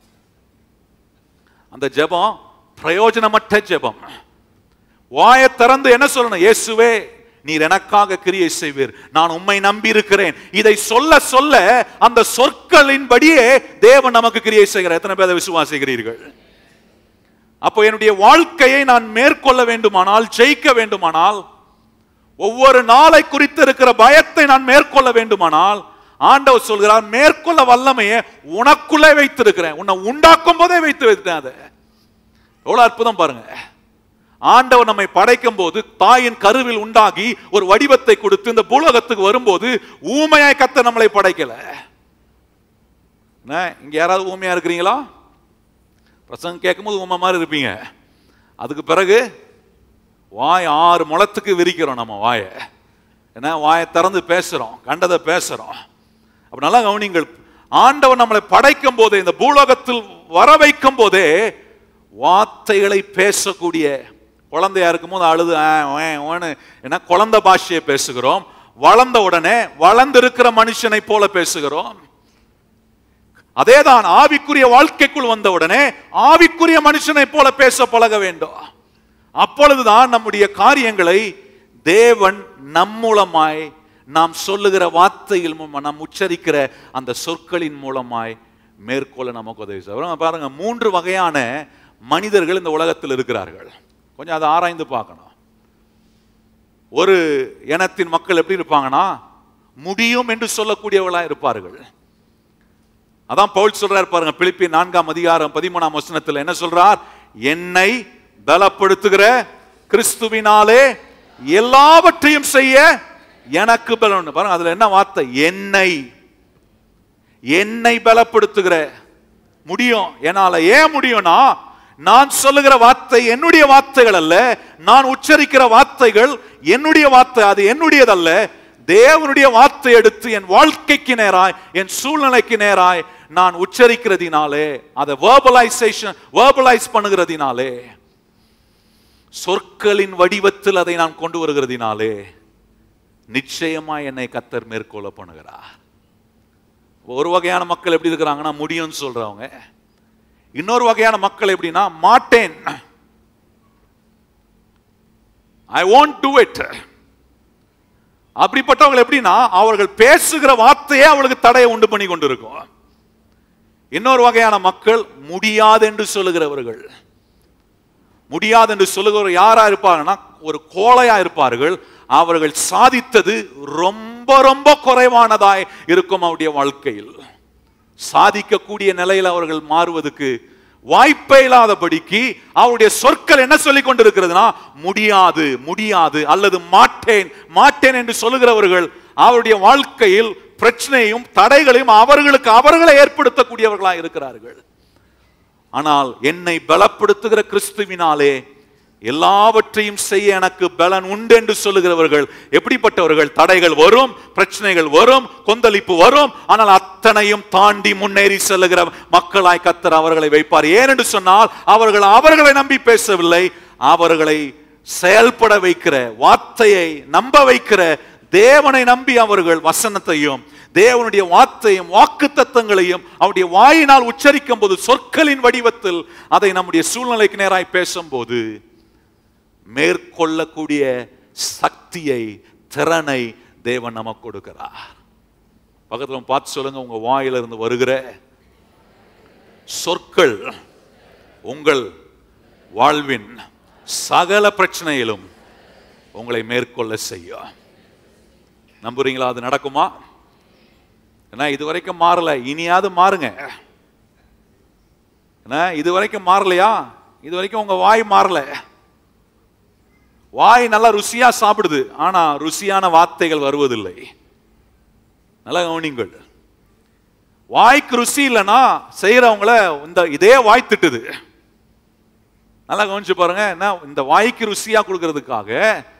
அந்த ஜெபம் பிரயோஜனமற்ற ஜெபம் வாயை திறந்து என்ன சொல்லணும் இயேசுவே நீர் எனக்காக கிரியை செய்வீர் நான் உம்மை நம்பி இருக்கிறேன் இதை சொல்ல சொல்ல அந்த சொற்களின்படியே தேவன் நமக்கு கிரியை செய்கிறார் எத்தனை பேரை விசுவாசிக்கிறீர்கள் அப்போ என்னுடைய வாழ்க்கையை நான் மேற்கொள்ள வேண்டுமானால் ஜெயிக்க வேண்டுமானால் ஒவ்வொரு நாளை குறித்து இருக்கிற பயத்தை நான் மேற்கொள்ள வேண்டுமானால் ஆண்டவர் சொல்கிறார் மேற்கொள்ள வல்லமையை உனக்குள்ளே வைத்திருக்கிறேன் உன்னை உண்டாக்கும் போதே வைத்து வைத்தேன் அதை எவ்வளவு அற்புதம் பாருங்க ஆண்டவர் நம்மை படைக்கும் போது தாயின் கருவில் உண்டாகி ஒரு வடிவத்தை கொடுத்து இந்த பூலோகத்துக்கு வரும்போது ஊமையாய் கத்த நம்மளை படைக்கல என்ன, இங்க யாராவது ஊமையா இருக்கிறீங்களா பிரசங்கம் கேட்கும்போது ஊமை மாதிரி இருப்பீங்க அதுக்கு பிறகு வாய் ஆறு முளத்துக்கு விரிக்கிறோம் நம்ம வாயை ஏன்னா வாயை திறந்து பேசுறோம் கண்டதை பேசுறோம் அப்ப நல்லா கவனிங்கள் ஆண்டவர் நம்மளை படைக்கும் போதே இந்த பூலோகத்தில் வர வைக்கும் போதே வார்த்தைகளை பேசக்கூடிய குழந்தையா இருக்கும்போது அழுது ஆ, ஓ, ஓன்னு ஏன்னா குழந்தை பாஷையை பேசுகிறோம் வளர்ந்த உடனே வளர்ந்திருக்கிற மனுஷனை போல பேசுகிறோம் அதேதான் ஆவிக்குரிய வாழ்க்கைக்குள் வந்த உடனே ஆவிக்குரிய மனுஷனை போல பேச பழக வேண்டும் அப்பொழுதுதான் நம்முடைய காரியங்களை தேவன் நம் மூலமாய் நாம் சொல்லுகிற வார்த்தையில் மூலமா, நாம் உச்சரிக்கிற அந்த சொற்களின் மூலமாய் மேற்கொள்ள நமக்கு உதவி செய்வார் பாருங்க மூன்று வகையான மனிதர்கள் இந்த உலகத்தில் இருக்கிறார்கள் கொஞ்சம் அதை ஆராய்ந்து பார்க்கணும் ஒரு இனத்தின் மக்கள் எப்படி இருப்பாங்கன்னா முடியும் என்று சொல்லக்கூடியவர்களா இருப்பார்கள் அதான் பவுல் சொல்றார் பாருங்க பிலிப்பி நான்காம் அதிகாரம் பதிமூணாம் வசனத்தில் என்ன சொல்றார் என்னை பலப்படுத்துகிற கிறிஸ்துவினாலே எல்லாவற்றையும் செய்ய எனக்கு பலன் பாருங்க அதுல என்ன வார்த்தை என்னை என்னை பலப்படுத்துகிற முடியும் என்னால ஏன் முடியும்னா நான் சொல்லுகிற வார்த்தை என்னுடைய வார்த்தைகள் அல்ல நான் உச்சரிக்கிற வார்த்தைகள் என்னுடைய வார்த்தை அது என்னுடையதல்ல தேவனுடைய வார்த்தை எடுத்து என் வாழ்க்கைக்கு நேராய் என் சூழ்நிலைக்கு நேராய் நான் உச்சரிக்கிறதினாலே அதை வேர்பலைசேஷன் வேர்பலைஸ் பண்ணுகிறதினாலே சொற்களின் வடிவத்தில் அதை நான் கொண்டு வருகிறதினாலே நிச்சயமா என்னை கத்தர் மேற்கொள்ள பண்ணுகிறார் ஒரு வகையான மக்கள் எப்படி இருக்கிறாங்கன்னா முடியும்னு சொல்றவங்க இன்னொரு வகையான மக்கள் எப்படின்னா மாட்டேன் ஐ won't do it அப்படிப்பட்டவங்க எப்படின்னா அவர்கள் பேசுகிற வார்த்தையே அவளுக்கு தடையை உண்டு பண்ணி கொண்டிருக்கும் இன்னொரு வகையான மக்கள் முடியாது என்று சொல்லுகிறவர்கள் முடியாது என்று சொல்லுகிறவர் யாரா இருப்பாங்கன்னா ஒரு கோழையா இருப்பார்கள் அவர்கள் சாதித்தது ரொம்ப ரொம்ப குறைவானதாய் இருக்கும் அவருடைய வாழ்க்கையில் சாதிக்கக்கூடிய நிலையில் அவர்கள் மாறுவதற்கு வாய்ப்பே இல்லாதபடிக்கு அவருடைய சொற்கள் என்ன சொல்லிக் கொண்டிருக்கிறதுனா முடியாது முடியாது அல்லது மாட்டேன் மாட்டேன் என்று சொல்லுகிறவர்கள் அவருடைய வாழ்க்கையில் பிரச்சனையும் தடைகளையும் அவர்களுக்கு அவர்களை ஏற்படுத்தக்கூடியவர்களா இருக்கிறார்கள் ஆனால் என்னை பலப்படுத்துகிற கிறிஸ்துவினாலே எல்லாவற்றையும் செய்ய எனக்கு பலன் உண்டு என்று சொல்லுகிறவர்கள் எப்படிப்பட்டவர்கள் தடைகள் வரும் பிரச்சனைகள் வரும் கொந்தளிப்பு வரும் ஆனால் அத்தனையும் தாண்டி முன்னேறி செல்லுகிற மக்களாய் கத்தர் அவர்களை வைப்பார் ஏனென்று சொன்னால் அவர்கள் அவர்களை நம்பி பேசவில்லை அவர்களை செயல்பட வைக்கிற வார்த்தையை நம்ப வைக்கிற தேவனை நம்பி அவர்கள் வசனத்தையும் தேவனுடைய வார்த்தையும் வாக்கு தத்தங்களையும் அவருடைய வாயினால் உச்சரிக்கும் போது சொற்களின் வடிவத்தில் அதை நம்முடைய சூழ்நிலைக்கு நேராய் பேசும்போது மேற்கொள்ளக்கூடிய சக்தியை திறனை தேவன் நமக்கு கொடுக்கிறார் பக்கத்துல பார்த்து சொல்லுங்க உங்க வாயிலிருந்து வருகிற சொற்கள் உங்கள் வாழ்வின் சகல பிரச்சனையிலும் உங்களை மேற்கொள்ள செய்யும் நம்புறீங்களா அது நடக்குமா ஏன்னா இது வரைக்கும் மாறல இனியாவது மாறுங்க ஏன்னா இது வரைக்கும் மாறலையா இது வரைக்கும் உங்க வாய் மாறல வாய் நல்லா ருசியா சாப்பிடுது ஆனா ருசியான வார்த்தைகள் வருவதில்லை நல்லா கவனிங்கள் வாய்க்கு ருசி இல்லைன்னா செய்யறவங்கள இந்த இதே வாய் திட்டுது நல்லா கவனிச்சு பாருங்க என்ன இந்த வாய்க்கு ருசியா கொடுக்கறதுக்காக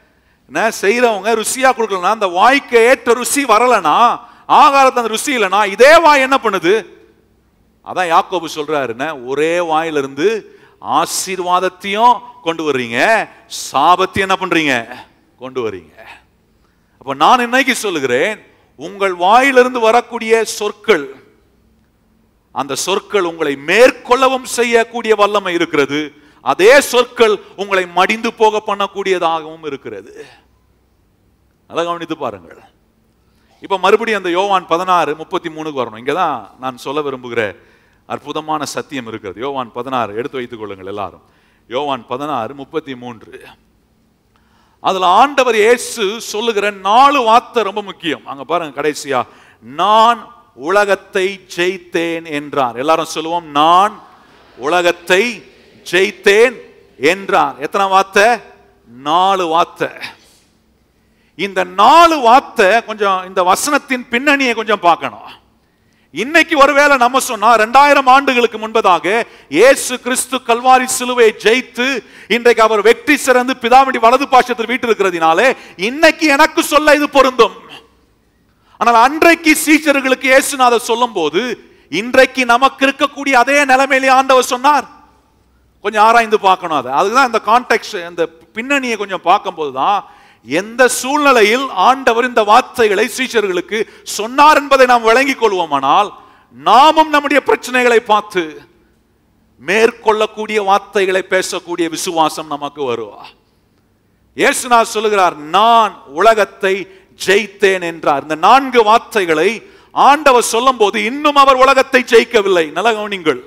என்ன செய்யறவங்க ருசியா கொடுக்கலனா அந்த வாய்க்கு ஏற்ற ருசி வரலனா ஆகாரத்தை அந்த ருசி இல்லைனா இதே வாய் என்ன பண்ணுது அதான் யாக்கோபு சொல்றாரு என்ன ஒரே வாயிலிருந்து ஆசீர்வாதத்தையும் கொண்டு வர்றீங்க சாபத்தையும் என்ன பண்றீங்க கொண்டு வர்றீங்க அப்ப நான் இன்னைக்கு சொல்லுகிறேன் உங்கள் வாயிலிருந்து வரக்கூடிய சொற்கள் அந்த சொற்கள் உங்களை மேற்கொள்ளவும் செய்யக்கூடிய வல்லமை இருக்கிறது அதே சொற்கள் உங்களை மடிந்து போக பண்ணக்கூடியதாகவும் இருக்கிறது நல்லா கவனித்து பாருங்கள் இப்ப மறுபடியும் அந்த யோவான் பதினாறு முப்பத்தி மூணுக்கு வரணும் இங்கதான் நான் சொல்ல விரும்புகிற அற்புதமான சத்தியம் இருக்கிறது யோவான் பதினாறு எடுத்து வைத்துக் கொள்ளுங்கள் எல்லாரும் யோவான் பதினாறு முப்பத்தி மூன்று அதுல ஆண்டவர் இயேசு சொல்லுகிற நாலு வார்த்தை ரொம்ப முக்கியம் அங்க பாருங்க கடைசியா நான் உலகத்தை ஜெயித்தேன் என்றார் எல்லாரும் சொல்லுவோம் நான் உலகத்தை ஜெயித்தேன் என்றார் எத்தனை வார்த்தை நாலு வார்த்தை இந்த நாலு வார்த்தை கொஞ்சம் இந்த வசனத்தின் பின்னணியை கொஞ்சம் பார்க்கணும் இன்னைக்கு ஒருவேளை நம்ம சொன்னா ரெண்டாயிரம் ஆண்டுகளுக்கு முன்பதாக இயேசு கிறிஸ்து கல்வாரி சிலுவை ஜெயித்து இன்றைக்கு அவர் வெற்றி சிறந்து பிதாமடி வலது பாஷத்தில் வீட்டு இருக்கிறதுனாலே இன்னைக்கு எனக்கு சொல்ல இது பொருந்தும் ஆனால் அன்றைக்கு சீச்சர்களுக்கு இயேசுநாதர் சொல்லும் போது இன்றைக்கு நமக்கு இருக்கக்கூடிய அதே நிலைமையிலே ஆண்டவர் சொன்னார் கொஞ்சம் ஆராய்ந்து பார்க்கணும் அதை அதுதான் இந்த கான்டெக்ட் இந்த பின்னணியை கொஞ்சம் பார்க்கும்போது தான் எந்த சூழ்நிலையில் ஆண்டவர் இந்த வார்த்தைகளை சீஷர்களுக்கு சொன்னார் என்பதை நாம் விளங்கிக் கொள்வோமானால் நாமும் நம்முடைய பிரச்சனைகளை பார்த்து மேற்கொள்ளக்கூடிய வார்த்தைகளை பேசக்கூடிய விசுவாசம் நமக்கு வருவா இயேசுனா சொல்லுகிறார் நான் உலகத்தை ஜெயித்தேன் என்றார் இந்த நான்கு வார்த்தைகளை ஆண்டவர் சொல்லும் போது இன்னும் அவர் உலகத்தை ஜெயிக்கவில்லை நல்ல கவனிங்கள்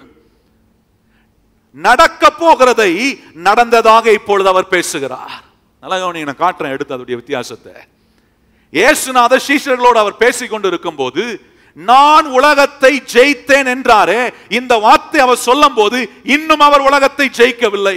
நடக்க போகிறதை நடந்ததாக இப்பொழுது அவர் பேசுகிறார் நல்ல கவனி நான் காட்டுறேன் எடுத்து அதோடைய வித்தியாசத்தை இயேசுநாத சீஷர்களோடு அவர் பேசிக் கொண்டு இருக்கும் போது நான் உலகத்தை ஜெயித்தேன் என்றாரே இந்த வார்த்தை அவர் சொல்லும் போது இன்னும் அவர் உலகத்தை ஜெயிக்கவில்லை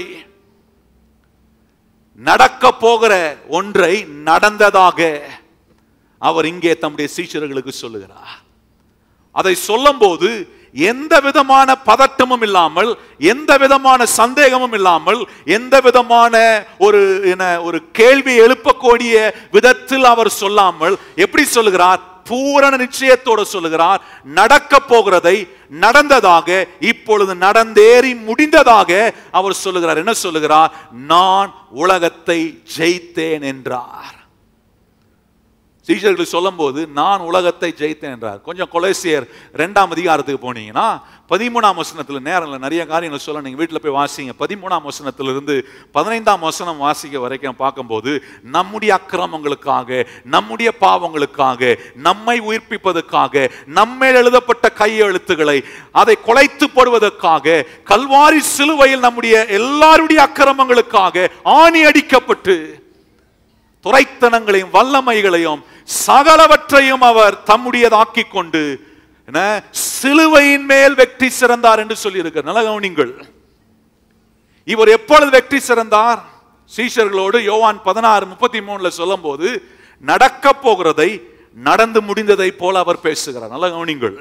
நடக்க போகிற ஒன்றை நடந்ததாக அவர் இங்கே தம்முடைய சீஷர்களுக்கு சொல்லுகிறார் அதை சொல்லும்போது எந்த விதமான பதட்டமும் இல்லாமல் எந்த விதமான சந்தேகமும் இல்லாமல் எந்த விதமான ஒரு என்ன ஒரு கேள்வி எழுப்பக்கூடிய விதத்தில் அவர் சொல்லாமல் எப்படி சொல்லுகிறார் பூரண நிச்சயத்தோடு சொல்லுகிறார் நடக்க போகிறதை நடந்ததாக இப்பொழுது நடந்தேறி முடிந்ததாக அவர் சொல்லுகிறார் என்ன சொல்லுகிறார் நான் உலகத்தை ஜெயித்தேன் என்றார் சீஷர்கள் சொல்லும்போது நான் உலகத்தை ஜெயித்தேன் என்றார் கொஞ்சம் கொலேசியர் ரெண்டாம் அதிகாரத்துக்கு போனீங்கன்னா பதிமூணாம் வசனத்தில் நேரம் இல்லை நிறைய காரியங்கள் சொல்ல நீங்கள் வீட்டில் போய் வாசிங்க பதிமூணாம் வசனத்திலிருந்து பதினைந்தாம் வசனம் வாசிக்க வரைக்கும் பார்க்கும்போது நம்முடைய அக்கிரமங்களுக்காக நம்முடைய பாவங்களுக்காக நம்மை உயிர்ப்பிப்பதற்காக நம்மேல் எழுதப்பட்ட கையெழுத்துக்களை அதை குலைத்து போடுவதற்காக கல்வாரி சிலுவையில் நம்முடைய எல்லாருடைய அக்கிரமங்களுக்காக ஆணி அடிக்கப்பட்டு துரைத்தனங்களையும் வல்லமைகளையும் சகலவற்றையும் அவர் தம்முடையதாக்கிக் கொண்டு என்ன சிலுவையின் மேல் வெற்றி சிறந்தார் என்று சொல்லி நல்ல கவனிங்கள் இவர் எப்பொழுது வெற்றி சிறந்தார் சீஷர்களோடு யோவான் பதினாறு முப்பத்தி மூணுல சொல்லும் போது நடக்க போகிறதை நடந்து முடிந்ததை போல அவர் பேசுகிறார் நல்ல கவனிங்கள்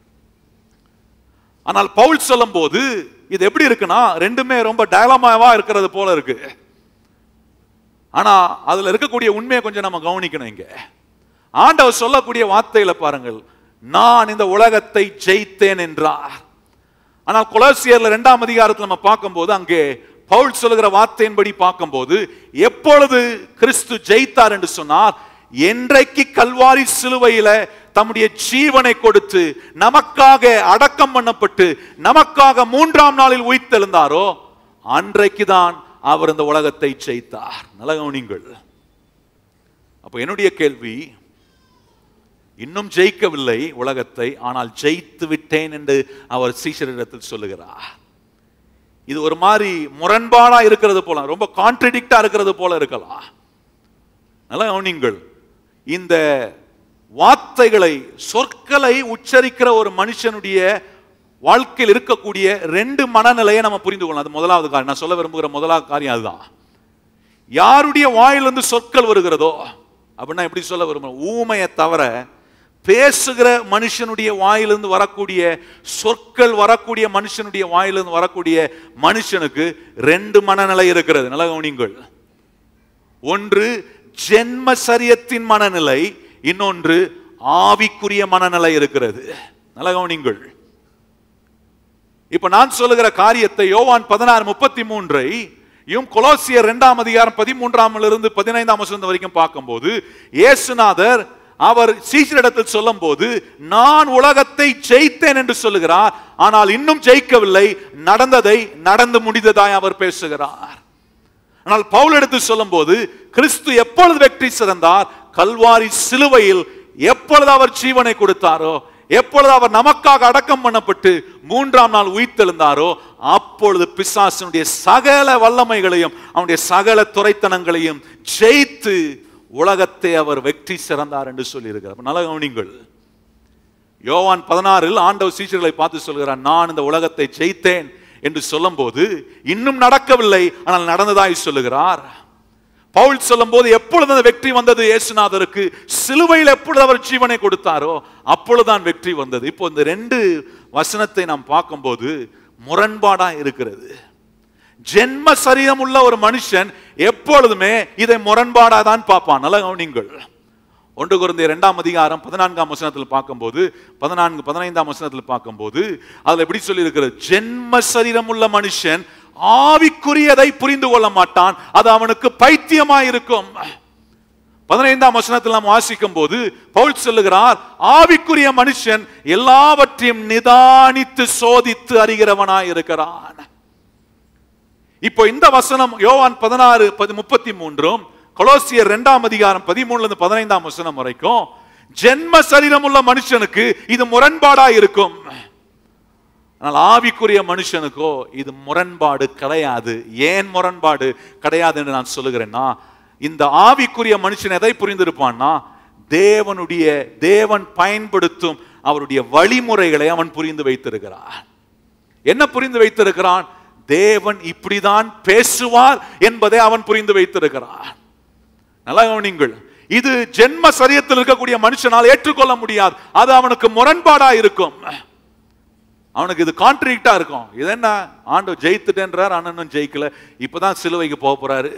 ஆனால் பவுல் சொல்லும் போது இது எப்படி இருக்குன்னா ரெண்டுமே ரொம்ப டயலமாவா இருக்கிறது போல இருக்கு ஆனா அதுல இருக்கக்கூடிய உண்மையை கொஞ்சம் நம்ம கவனிக்கணும் இங்க ஆண்டவர் சொல்லக்கூடிய வார்த்தையில பாருங்கள் நான் இந்த உலகத்தை ஜெயித்தேன் என்றார் ஆனால் கொலோசியர்ல இரண்டாம் அதிகாரத்தில் நம்ம பார்க்கும்போது அங்கே பவுல் சொல்லுகிற வார்த்தையின்படி பார்க்கும்போது எப்பொழுது கிறிஸ்து ஜெயித்தார் என்று சொன்னார் என்றைக்கு கல்வாரி சிலுவையில தம்முடைய ஜீவனை கொடுத்து நமக்காக அடக்கம் பண்ணப்பட்டு நமக்காக மூன்றாம் நாளில் உயிர்த்தெழுந்தாரோ அன்றைக்கு தான் அவர் இந்த உலகத்தை ஜெயித்தார் நல்ல கவனிங்கள் அப்ப என்னுடைய கேள்வி இன்னும் ஜெயிக்கவில்லை உலகத்தை ஆனால் ஜெயித்து விட்டேன் என்று அவர் சீஷரிடத்தில் சொல்லுகிறார் இது ஒரு மாதிரி முரண்பாடா இருக்கிறது போல ரொம்ப கான்ட்ரடிக்டா இருக்கிறது போல இருக்கலாம் நல்ல கவனிங்கள் இந்த வார்த்தைகளை சொற்களை உச்சரிக்கிற ஒரு மனுஷனுடைய வாழ்க்கையில் இருக்கக்கூடிய ரெண்டு மனநிலையை நம்ம புரிந்து கொள்ளலாம் அது முதலாவது காரியம் நான் சொல்ல விரும்புகிற முதலாவது காரியம் அதுதான் யாருடைய வாயிலிருந்து சொற்கள் வருகிறதோ அப்படின்னா எப்படி சொல்ல விரும்புகிறோம் ஊமையை தவிர பேசுகிற மனுஷனுடைய வாயிலிருந்து வரக்கூடிய சொற்கள் வரக்கூடிய மனுஷனுடைய வாயிலிருந்து வரக்கூடிய மனுஷனுக்கு ரெண்டு மனநிலை இருக்கிறது நல்ல கவனிங்கள் ஒன்று ஜென்ம சரியத்தின் மனநிலை இன்னொன்று ஆவிக்குரிய மனநிலை இருக்கிறது நல்ல கவனிங்கள் இப்ப நான் சொல்லுகிற காரியத்தை யோவான் பதினாறு முப்பத்தி மூன்றை இயும் கொலோசியர் இரண்டாம் அதிகாரம் பதிமூன்றாம் இருந்து பதினைந்தாம் வசனம் வரைக்கும் பார்க்கும்போது இயேசுநாதர் அவர் சீசரிடத்தில் சொல்லும் போது நான் உலகத்தை ஜெயித்தேன் என்று சொல்லுகிறார் ஆனால் இன்னும் ஜெயிக்கவில்லை நடந்ததை நடந்து முடிந்ததாய் அவர் பேசுகிறார் ஆனால் பவுல் எடுத்து சொல்லும்போது கிறிஸ்து எப்பொழுது வெற்றி சிறந்தார் கல்வாரி சிலுவையில் எப்பொழுது அவர் ஜீவனை கொடுத்தாரோ எப்பொழுது அவர் நமக்காக அடக்கம் பண்ணப்பட்டு மூன்றாம் நாள் உயிர்த்தெழுந்தாரோ அப்பொழுது பிசாசனுடைய சகல வல்லமைகளையும் அவனுடைய சகல துறைத்தனங்களையும் ஜெயித்து உலகத்தை அவர் வெற்றி சிறந்தார் என்று சொல்லியிருக்கிறார் நல்ல கவனிங்கள் யோவான் பதினாறில் ஆண்டவர் சீஷர்களை பார்த்து சொல்கிறார் நான் இந்த உலகத்தை ஜெயித்தேன் என்று சொல்லும்போது இன்னும் நடக்கவில்லை ஆனால் நடந்ததாய் சொல்லுகிறார் பவுல் சொல்லும்போது எப்பொழுது அந்த வெற்றி வந்தது இயேசுநாதருக்கு சிலுவையில் எப்பொழுது அவர் ஜீவனை கொடுத்தாரோ அப்பொழுதுதான் வெற்றி வந்தது இப்போ இந்த ரெண்டு வசனத்தை நாம் பார்க்கும்போது முரண்பாடா இருக்கிறது ஜென்ம சரீரம் உள்ள ஒரு மனுஷன் எப்பொழுதுமே இதை முரண்பாடா தான் பார்ப்பான் நல்ல கவனிங்கள் ஒன்று குருந்திய இரண்டாம் அதிகாரம் பதினான்காம் வசனத்தில் பார்க்கும்போது பதினான்கு பதினைந்தாம் வசனத்தில் பார்க்கும்போது அதுல எப்படி சொல்லி இருக்கிறது ஜென்ம சரீரம் உள்ள மனுஷன் ஆவிக்குரியதை புரிந்து கொள்ள மாட்டான் அது அவனுக்கு பைத்தியமாய் இருக்கும் பதினைந்தாம் வசனத்தில் நாம் வாசிக்கும் போது பவுல் சொல்லுகிறார் ஆவிக்குரிய மனுஷன் எல்லாவற்றையும் நிதானித்து சோதித்து அறிகிறவனாய் இருக்கிறான் இப்போ இந்த வசனம் யோவான் பதினாறு முப்பத்தி மூன்றும் கொலோசியர் இரண்டாம் அதிகாரம் பதிமூணுல இருந்து பதினைந்தாம் வசனம் வரைக்கும் ஜென்ம சரீரம் உள்ள மனுஷனுக்கு இது முரண்பாடா இருக்கும் ஆனால் ஆவிக்குரிய மனுஷனுக்கோ இது முரண்பாடு கிடையாது ஏன் முரண்பாடு கிடையாது என்று நான் சொல்லுகிறேன்னா இந்த ஆவிக்குரிய மனுஷன் எதை புரிந்திருப்பான்னா தேவனுடைய தேவன் பயன்படுத்தும் அவருடைய வழிமுறைகளை அவன் புரிந்து வைத்திருக்கிறான் என்ன புரிந்து வைத்திருக்கிறான் தேவன் இப்படிதான் பேசுவார் என்பதை அவன் புரிந்து வைத்திருக்கிறான் நல்லா கவனிங்கள் இது ஜென்ம சரியத்தில் இருக்கக்கூடிய மனுஷனால் ஏற்றுக்கொள்ள முடியாது அது அவனுக்கு முரண்பாடா இருக்கும் அவனுக்கு இது கான்ட்ரிக்டா இருக்கும் இது என்ன ஆண்டு ஜெயித்துட்டேன்றார் அண்ணனும் ஜெயிக்கல இப்பதான் சிலுவைக்கு போக போறாரு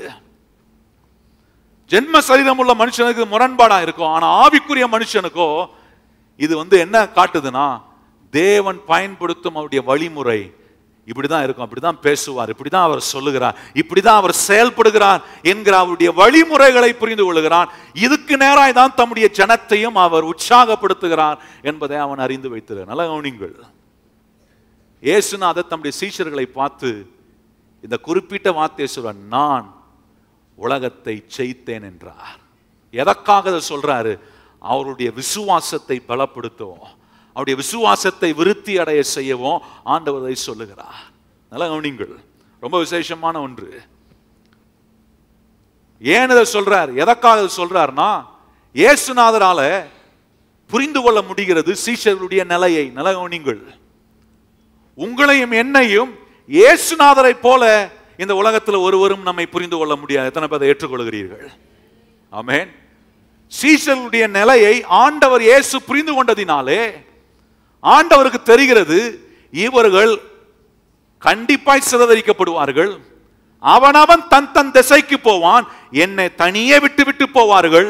ஜென்ம சரீரம் உள்ள மனுஷனுக்கு முரண்பாடா இருக்கும் ஆனா ஆவிக்குரிய மனுஷனுக்கோ இது வந்து என்ன காட்டுதுன்னா தேவன் பயன்படுத்தும் அவருடைய வழிமுறை இப்படிதான் இருக்கும் அப்படிதான் பேசுவார் இப்படிதான் அவர் சொல்லுகிறார் இப்படிதான் அவர் செயல்படுகிறார் என்கிற அவருடைய வழிமுறைகளை புரிந்து கொள்கிறான் இதுக்கு நேராய் தான் தம்முடைய ஜனத்தையும் அவர் உற்சாகப்படுத்துகிறார் என்பதை அவன் அறிந்து வைத்திருக்கிறார் நல்ல கவனிங்கள் இயேசுநாதர் தம்முடைய சீஷர்களை பார்த்து இந்த குறிப்பிட்ட வார்த்தையை சொல்றார் நான் உலகத்தை ஜெயித்தேன் என்றார் எதற்காக அதை சொல்றாரு அவருடைய விசுவாசத்தை பலப்படுத்தவும் அவருடைய விசுவாசத்தை விருத்தி அடைய செய்யவும் ஆண்டவர் அதை சொல்லுகிறார் நல்ல கவனிங்கள் ரொம்ப விசேஷமான ஒன்று ஏன் இதை சொல்றார் எதற்காக இதை சொல்றாருன்னா இயேசுநாதரால புரிந்து கொள்ள முடிகிறது சீஷர்களுடைய நிலையை நல்ல கவனிங்கள் உங்களையும் என்னையும் இயேசுநாதரை போல இந்த உலகத்தில் ஒருவரும் நம்மை புரிந்து கொள்ள முடியாது எத்தனை பேரை ஏற்றுக்கொள்கிறீர்கள் ஆமென் சீஷர்களுடைய நிலையை ஆண்டவர் இயேசு புரிந்து கொண்டதினாலே ஆண்டவருக்கு தெரிகிறது இவர்கள் கண்டிப்பாய் சிதறடிக்கப்படுவார்கள் அவனவன் தன் தன் திசைக்கு போவான் என்னை தனியே விட்டு விட்டு போவார்கள்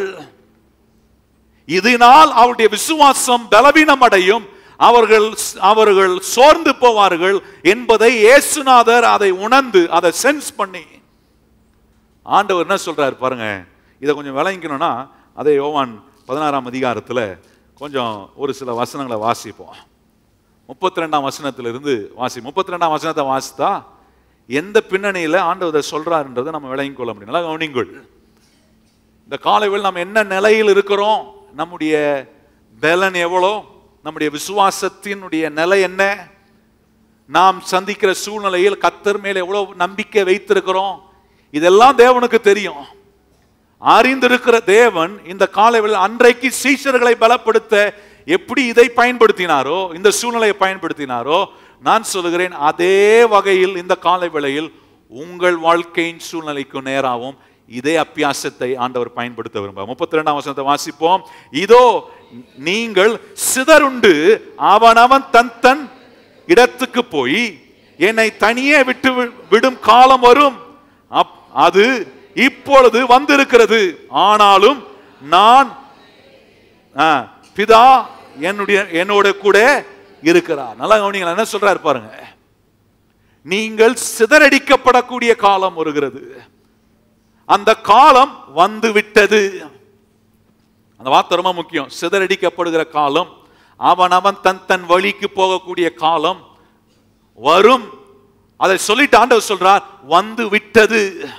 இதனால் அவருடைய விசுவாசம் பலவீனம் அடையும் அவர்கள் அவர்கள் சோர்ந்து போவார்கள் என்பதை இயேசுநாதர் அதை உணர்ந்து அதை சென்ஸ் பண்ணி ஆண்டவர் என்ன சொல்றாரு பாருங்க இதை கொஞ்சம் விளங்கிக்கணும்னா அதே யோவான் பதினாறாம் அதிகாரத்தில் கொஞ்சம் ஒரு சில வசனங்களை வாசிப்போம் முப்பத்தி ரெண்டாம் வசனத்திலிருந்து வாசி முப்பத்தி ரெண்டாம் வசனத்தை வாசித்தா எந்த பின்னணியில் ஆண்டவர் இதை சொல்றாருன்றதை நம்ம விளங்கிக் கொள்ள முடியும் நல்லா கவனிங்கள் இந்த காலைவில் நாம் என்ன நிலையில் இருக்கிறோம் நம்முடைய பலன் எவ்வளோ நம்முடைய விசுவாசத்தினுடைய நிலை என்ன நாம் சந்திக்கிற சூழ்நிலையில் கத்தர் மேல் எவ்வளவு நம்பிக்கை வைத்திருக்கிறோம் இதெல்லாம் தேவனுக்கு தெரியும் அறிந்திருக்கிற தேவன் இந்த காலைவில் அன்றைக்கு சீஷர்களை பலப்படுத்த எப்படி இதை பயன்படுத்தினாரோ இந்த சூழ்நிலையை பயன்படுத்தினாரோ நான் சொல்லுகிறேன் அதே வகையில் இந்த காலை வேளையில் உங்கள் வாழ்க்கையின் சூழ்நிலைக்கு நேராகவும் இதே அப்பியாசத்தை ஆண்டவர் பயன்படுத்த விரும்ப முப்பத்தி ரெண்டாம் வசனத்தை வாசிப்போம் இதோ நீங்கள் சிதறுண்டு அவனவன் தன் தன் இடத்துக்கு போய் என்னை தனியே விட்டு வி- விடும் காலம் வரும் அப்- அது இப்பொழுது வந்திருக்கிறது ஆனாலும் நான் ஆ, பிதா என்னுடைய என்னோட கூட இருக்கிறார் நல்லா கவனிங்களா என்ன சொல்றாரு பாருங்க நீங்கள் சிதறடிக்கப்படக்கூடிய காலம் வருகிறது அந்த காலம் வந்து விட்டது அந்த வார்த்தை ரொம்ப முக்கியம் சிதறடிக்கப்படுகிற காலம் அவன் அவன் தன் தன் வழிக்கு போகக்கூடிய காலம் வரும் அதை சொல்லிட்டு ஆண்டவர் சொல்றார் வந்து விட்டது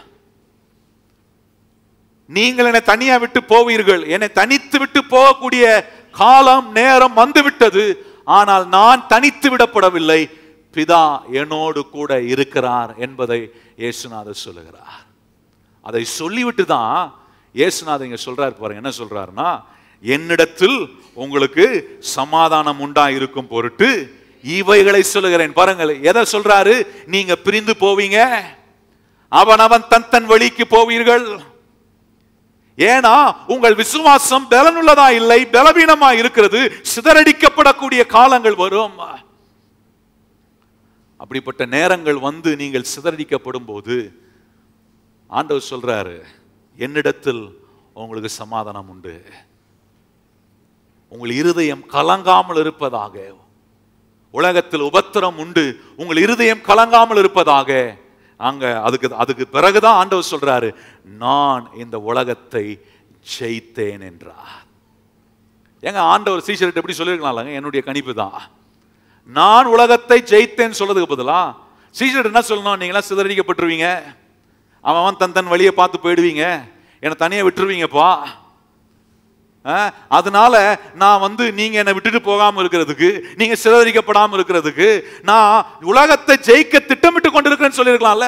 நீங்கள் என்னை தனியா விட்டு போவீர்கள் என்னை தனித்து விட்டு போகக்கூடிய காலம் நேரம் வந்து விட்டது ஆனால் நான் தனித்து விடப்படவில்லை பிதா என்னோடு கூட இருக்கிறார் என்பதை இயேசுநாதர் சொல்லுகிறார் அதை சொல்லிவிட்டு தான் இயேசுநாதர் இங்க சொல்றாரு பாருங்க என்ன சொல்றாருன்னா என்னிடத்தில் உங்களுக்கு சமாதானம் உண்டா இருக்கும் பொருட்டு இவைகளை சொல்லுகிறேன் பாருங்கள் எதை சொல்றாரு நீங்க பிரிந்து போவீங்க அவன் அவன் தன் தன் வழிக்கு போவீர்கள் ஏன்னா உங்கள் விசுவாசம் பலனுள்ளதா இல்லை பலவீனமா இருக்கிறது சிதறடிக்கப்படக்கூடிய காலங்கள் வரும் அப்படிப்பட்ட நேரங்கள் வந்து நீங்கள் சிதறடிக்கப்படும் போது ஆண்டவர் சொல்றாரு என்னிடத்தில் உங்களுக்கு சமாதானம் உண்டு உங்கள் இருதயம் கலங்காமல் இருப்பதாக உலகத்தில் உபத்திரம் உண்டு உங்கள் இருதயம் கலங்காமல் இருப்பதாக அங்க அதுக்கு அதுக்கு பிறகுதான் ஆண்டவர் சொல்றாரு நான் இந்த உலகத்தை ஜெயித்தேன் என்றார் ஏங்க ஆண்டவர் சீசர்கிட்ட எப்படி சொல்லியிருக்கலாம்லங்க என்னுடைய கணிப்பு தான் நான் உலகத்தை ஜெயித்தேன் சொல்றதுக்கு பதிலா சீசர் என்ன சொல்லணும் நீங்களாம் சிதறடிக்கப்பட்டுருவீங்க அவன் அவன் தன் தன் வழியை பார்த்து போயிடுவீங்க என்னை தனியாக விட்டுருவீங்கப்பா ஆ, அதனால நான் வந்து நீங்க என்னை விட்டுட்டு போகாம இருக்கிறதுக்கு நீங்க சிதறடிக்கப்படாம இருக்கிறதுக்கு நான் உலகத்தை ஜெயிக்க திட்டமிட்டு கொண்டிருக்கிறேன்னு சொல்லியிருக்கலாம்ல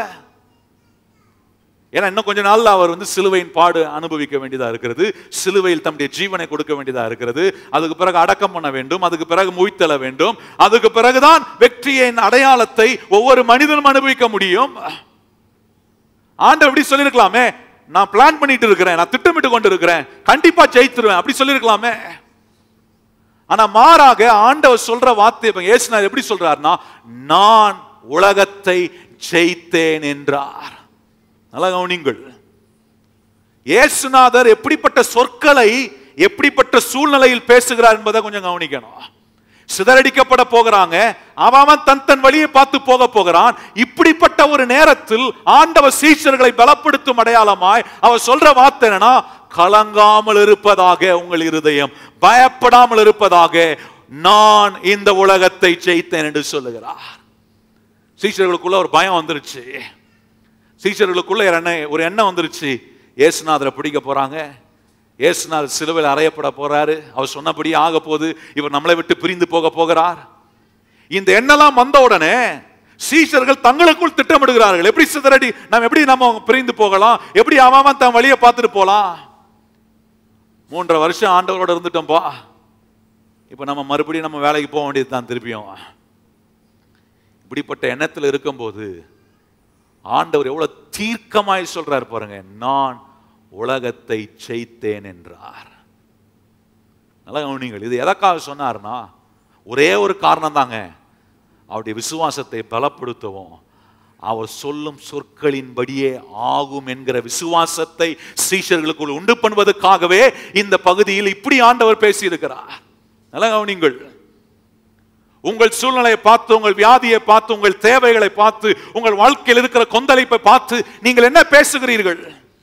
ஏன்னா இன்னும் கொஞ்ச நாள்ல அவர் வந்து சிலுவையின் பாடு அனுபவிக்க வேண்டியதா இருக்கிறது சிலுவையில் தம்முடைய ஜீவனை கொடுக்க வேண்டியதா இருக்கிறது அதுக்கு பிறகு அடக்கம் பண்ண வேண்டும் அதுக்கு பிறகு முய்த்தல வேண்டும் அதுக்கு பிறகுதான் வெற்றியின் அடையாளத்தை ஒவ்வொரு மனிதனும் அனுபவிக்க முடியும் ஆண்டவர் எப்படி சொல்லியிருக்கலாமே நான் பிளான் பண்ணிட்டு இருக்கிறேன் நான் திட்டமிட்டு கொண்டு இருக்கிறேன் கண்டிப்பா ஜெயித்துருவேன் அப்படி சொல்லியிருக்கலாமே ஆனா மாறாக ஆண்டவர் சொல்ற வார்த்தை இப்ப இயேசுநாதர் எப்படி சொல்றாருன்னா நான் உலகத்தை ஜெயித்தேன் என்றார் நல்லா கவனிங்கள் இயேசுநாதர் எப்படிப்பட்ட சொற்களை எப்படிப்பட்ட சூழ்நிலையில் பேசுகிறார் என்பதை கொஞ்சம் கவனிக்கணும் சிதறடிக்கப்பட போகிறாங்க அவன் அவன் தன் தன் வழியை பார்த்து போக போகிறான் இப்படிப்பட்ட ஒரு நேரத்தில் ஆண்டவர் சீஷர்களை பலப்படுத்தும் அடையாளமாய் அவர் சொல்ற வார்த்தை என்னன்னா கலங்காமல் இருப்பதாக உங்கள் இருதயம் பயப்படாமல் இருப்பதாக நான் இந்த உலகத்தை ஜெயித்தேன் என்று சொல்லுகிறார் சீஷர்களுக்குள்ள ஒரு பயம் வந்துருச்சு சீஷர்களுக்குள்ள ஒரு எண்ணம் ஒரு எண்ணம் வந்துருச்சு ஏசுநாதரை பிடிக்க போறாங்க ஏசுநாதர் சிலுவையில் அறையப்பட போறாரு அவர் சொன்னபடி ஆக போகுது இவர் நம்மளை விட்டு பிரிந்து போக போகிறார் இந்த எண்ணெல்லாம் வந்த உடனே சீஷர்கள் தங்களுக்குள் திட்டமிடுகிறார்கள் எப்படி சிதறடி நம்ம எப்படி நம்ம பிரிந்து போகலாம் எப்படி அவன் அவன் தன் வழியை பார்த்துட்டு போலாம் மூன்றரை வருஷம் ஆண்டவரோட இருந்துட்டோம்ப்பா இப்போ நம்ம மறுபடியும் நம்ம வேலைக்கு போக வேண்டியது தான் திருப்பியும் இப்படிப்பட்ட எண்ணத்தில் இருக்கும்போது ஆண்டவர் எவ்வளவு தீர்க்கமாய் சொல்றார் பாருங்க நான் உலகத்தை ஜெயித்தேன் என்றார் நல்லா கவனிங்கள் இது எதற்காக சொன்னார்னா ஒரே ஒரு காரணம் தாங்க அவருடைய விசுவாசத்தை பலப்படுத்தவும் அவர் சொல்லும் சொற்களின்படியே ஆகும் என்கிற விசுவாசத்தை சீஷர்களுக்குள் உண்டு பண்ணுவதற்காகவே இந்த பகுதியில் இப்படி ஆண்டவர் பேசியிருக்கிறார் நல்லா கவனிங்கள் உங்கள் சூழ்நிலையை பார்த்து உங்கள் வியாதியை பார்த்து உங்கள் தேவைகளை பார்த்து உங்கள் வாழ்க்கையில் இருக்கிற கொந்தளிப்பை பார்த்து நீங்கள் என்ன பேசுகிறீர்கள்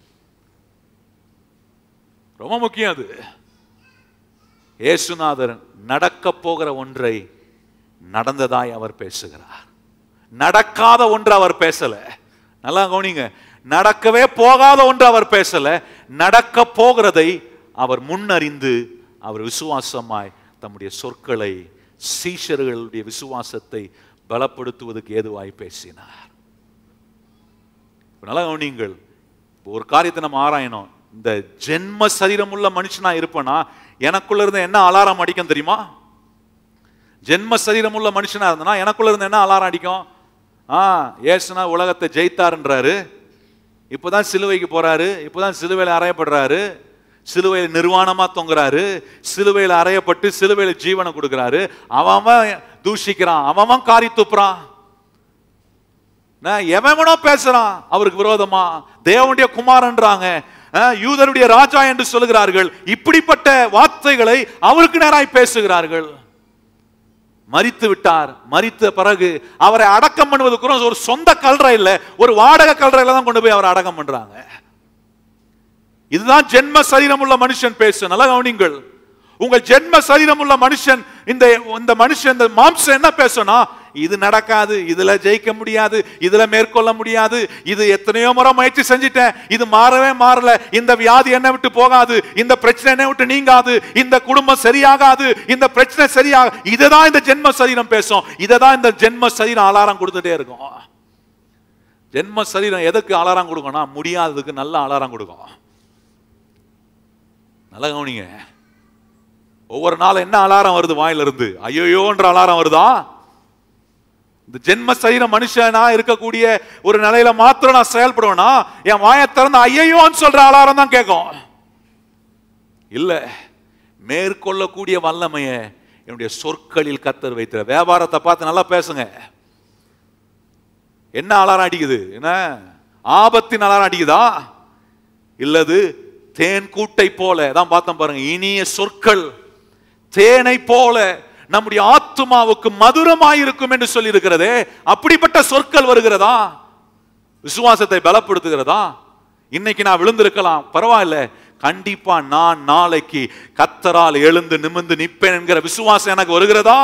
ரொம்ப முக்கியம் அது இயேசுநாதர் நடக்க போகிற ஒன்றை நடந்ததாய் அவர் பேசுகிறார் நடக்காத ஒன்று அவர் பேசல நல்லா கவனிங்க நடக்கவே போகாத ஒன்று அவர் பேசல நடக்க போகிறதை அவர் முன்னறிந்து அவர் விசுவாசமாய் தம்முடைய சொற்களை சீஷர்களுடைய விசுவாசத்தை பலப்படுத்துவதற்கு ஏதுவாய் பேசினார் இப்ப நல்லா கவனிங்கள் இப்ப ஒரு காரியத்தை நம்ம ஆராயணும் இந்த ஜென்ம சரீரம் உள்ள மனுஷனா இருப்பேனா எனக்குள்ள இருந்து என்ன அலாரம் அடிக்கும் தெரியுமா ஜென்ம சரீரம் உள்ள மனுஷனா இருந்தனா எனக்குள்ள இருந்து என்ன அலாரம் அடிக்கும் ஆ ஏசுனா உலகத்தை ஜெயித்தாருன்றாரு இப்போதான் சிலுவைக்கு போறாரு இப்போதான் சிலுவையில் அறையப்படுறாரு சிலுவையில் நிர்வாணமா தொங்குறாரு சிலுவையில் அறையப்பட்டு சிலுவையில் ஜீவனை கொடுக்குறாரு அவன் அவன் தூஷிக்கிறான் அவன் அவன் காரி துப்புறான் நான் எவனோ பேசுறான் அவருக்கு விரோதமா தேவனுடைய குமாரன்றாங்க அஹ், யூதருடைய ராஜா என்று சொல்லுகிறார்கள் இப்படிப்பட்ட வார்த்தைகளை அவருக்கு நேராய் பேசுகிறார்கள் மரித்து விட்டார் மரித்த பிறகு அவரை அடக்கம் பண்ணுவதற்கு ஒரு சொந்த கல்றை இல்ல ஒரு வாடகை கல்றையில தான் கொண்டு போய் அவரை அடக்கம் பண்றாங்க இதுதான் ஜென்ம சரீரம் உள்ள மனுஷன் பேசு நல்லா கவனிங்கள் உங்கள் ஜென்ம சரீரம் உள்ள மனுஷன் இந்த இந்த மனுஷன் இந்த மாம்சம் என்ன பேசணும் இது நடக்காது இதுல ஜெயிக்க முடியாது இதுல மேற்கொள்ள முடியாது இது எத்தனையோ முறை முயற்சி செஞ்சிட்டேன் இது மாறவே மாறல இந்த வியாதி என்னை விட்டு போகாது இந்த பிரச்சனை என்னை விட்டு நீங்காது இந்த குடும்பம் சரியாகாது இந்த பிரச்சனை சரியாக இதுதான் இந்த ஜென்ம சரீரம் பேசும் இதை தான் இந்த ஜென்ம சரீரம் அலாரம் கொடுத்துட்டே இருக்கும் ஜென்ம சரீரம் எதுக்கு அலாரம் கொடுக்கணும் முடியாததுக்கு நல்ல அலாரம் கொடுக்கும் நல்லா கவனிங்க ஒவ்வொரு நாளும் என்ன அலாரம் வருது வாயில இருந்து ஐயோயோன்ற அலாரம் வருதா இந்த ஜென்ம சரீர மனுஷனா இருக்கக்கூடிய ஒரு நிலையில மாத்திரம் நான் செயல்படுவேனா என் வாயை திறந்து ஐயோன்னு சொல்ற அலாரம் தான் கேட்கும் இல்ல மேற்கொள்ளக்கூடிய வல்லமைய என்னுடைய சொற்களில் கத்தர் வைத்திர வியாபாரத்தை பார்த்து நல்லா பேசுங்க என்ன அலாரம் அடிக்குது என்ன ஆபத்தின் அலாரம் அடிக்குதா இல்லது தேன் கூட்டை போல தான் பார்த்தோம் பாருங்க இனிய சொற்கள் தேனை போல நம்முடைய ஆத்துமாவுக்கு மதுரமாயிருக்கும் என்று சொல்லி இருக்கிறதே அப்படிப்பட்ட சொற்கள் வருகிறதா விசுவாசத்தை பலப்படுத்துகிறதா இன்னைக்கு நான் விழுந்திருக்கலாம் பரவாயில்ல கண்டிப்பா நான் நாளைக்கு கத்தரால் எழுந்து நிமிர்ந்து நிற்பேன் என்கிற விசுவாசம் எனக்கு வருகிறதா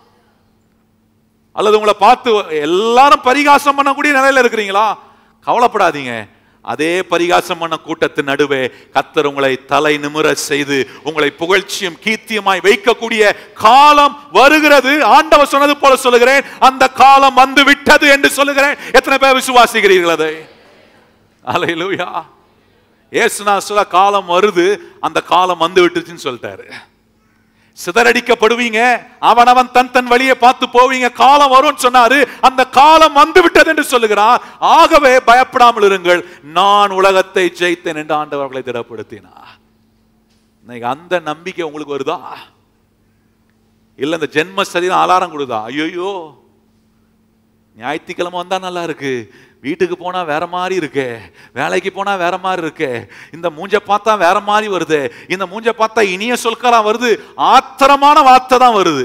அல்லது உங்களை பார்த்து எல்லாரும் பரிகாசம் பண்ணக்கூடிய நிலையில இருக்கிறீங்களா கவலைப்படாதீங்க அதே பரிகாசம் பண்ண கூட்டத்தின் நடுவே கத்தர் உங்களை தலை நிமிர செய்து உங்களை புகழ்ச்சியும் கீர்த்தியுமாய் வைக்கக்கூடிய காலம் வருகிறது ஆண்டவர் சொன்னது போல சொல்லுகிறேன் அந்த காலம் வந்து விட்டது என்று சொல்லுகிறேன் எத்தனை பேர் விசுவாசிக்கிறீர்கள் அதை அலையிலூயா ஏசுனா சொல்ல காலம் வருது அந்த காலம் வந்து விட்டுச்சுன்னு சொல்லிட்டாரு சிதறடிக்கப்படுவீங்க அவனவன் தன் தன் வழியை பார்த்து போவீங்க காலம் வரும்னு சொன்னாரு அந்த காலம் வந்து விட்டது என்று சொல்லுகிறார் ஆகவே பயப்படாமல் இருங்கள் நான் உலகத்தை ஜெயித்தேன் என்று ஆண்டவர்களை திடப்படுத்தினார் இன்னைக்கு அந்த நம்பிக்கை உங்களுக்கு வருதா இல்ல இந்த ஜென்ம சரீரம் அலாரம் கொடுதா ஐயோ ஞாயிற்றுக்கிழமை வந்தா நல்லா இருக்கு வீட்டுக்கு போனா வேற மாதிரி இருக்கே வேலைக்கு போனா வேற மாதிரி இருக்கே இந்த மூஞ்ச பார்த்தா வேற மாதிரி வருது இந்த மூஞ்ச பார்த்தா இனிய சொற்களா வருது ஆத்திரமான வார்த்தை தான் வருது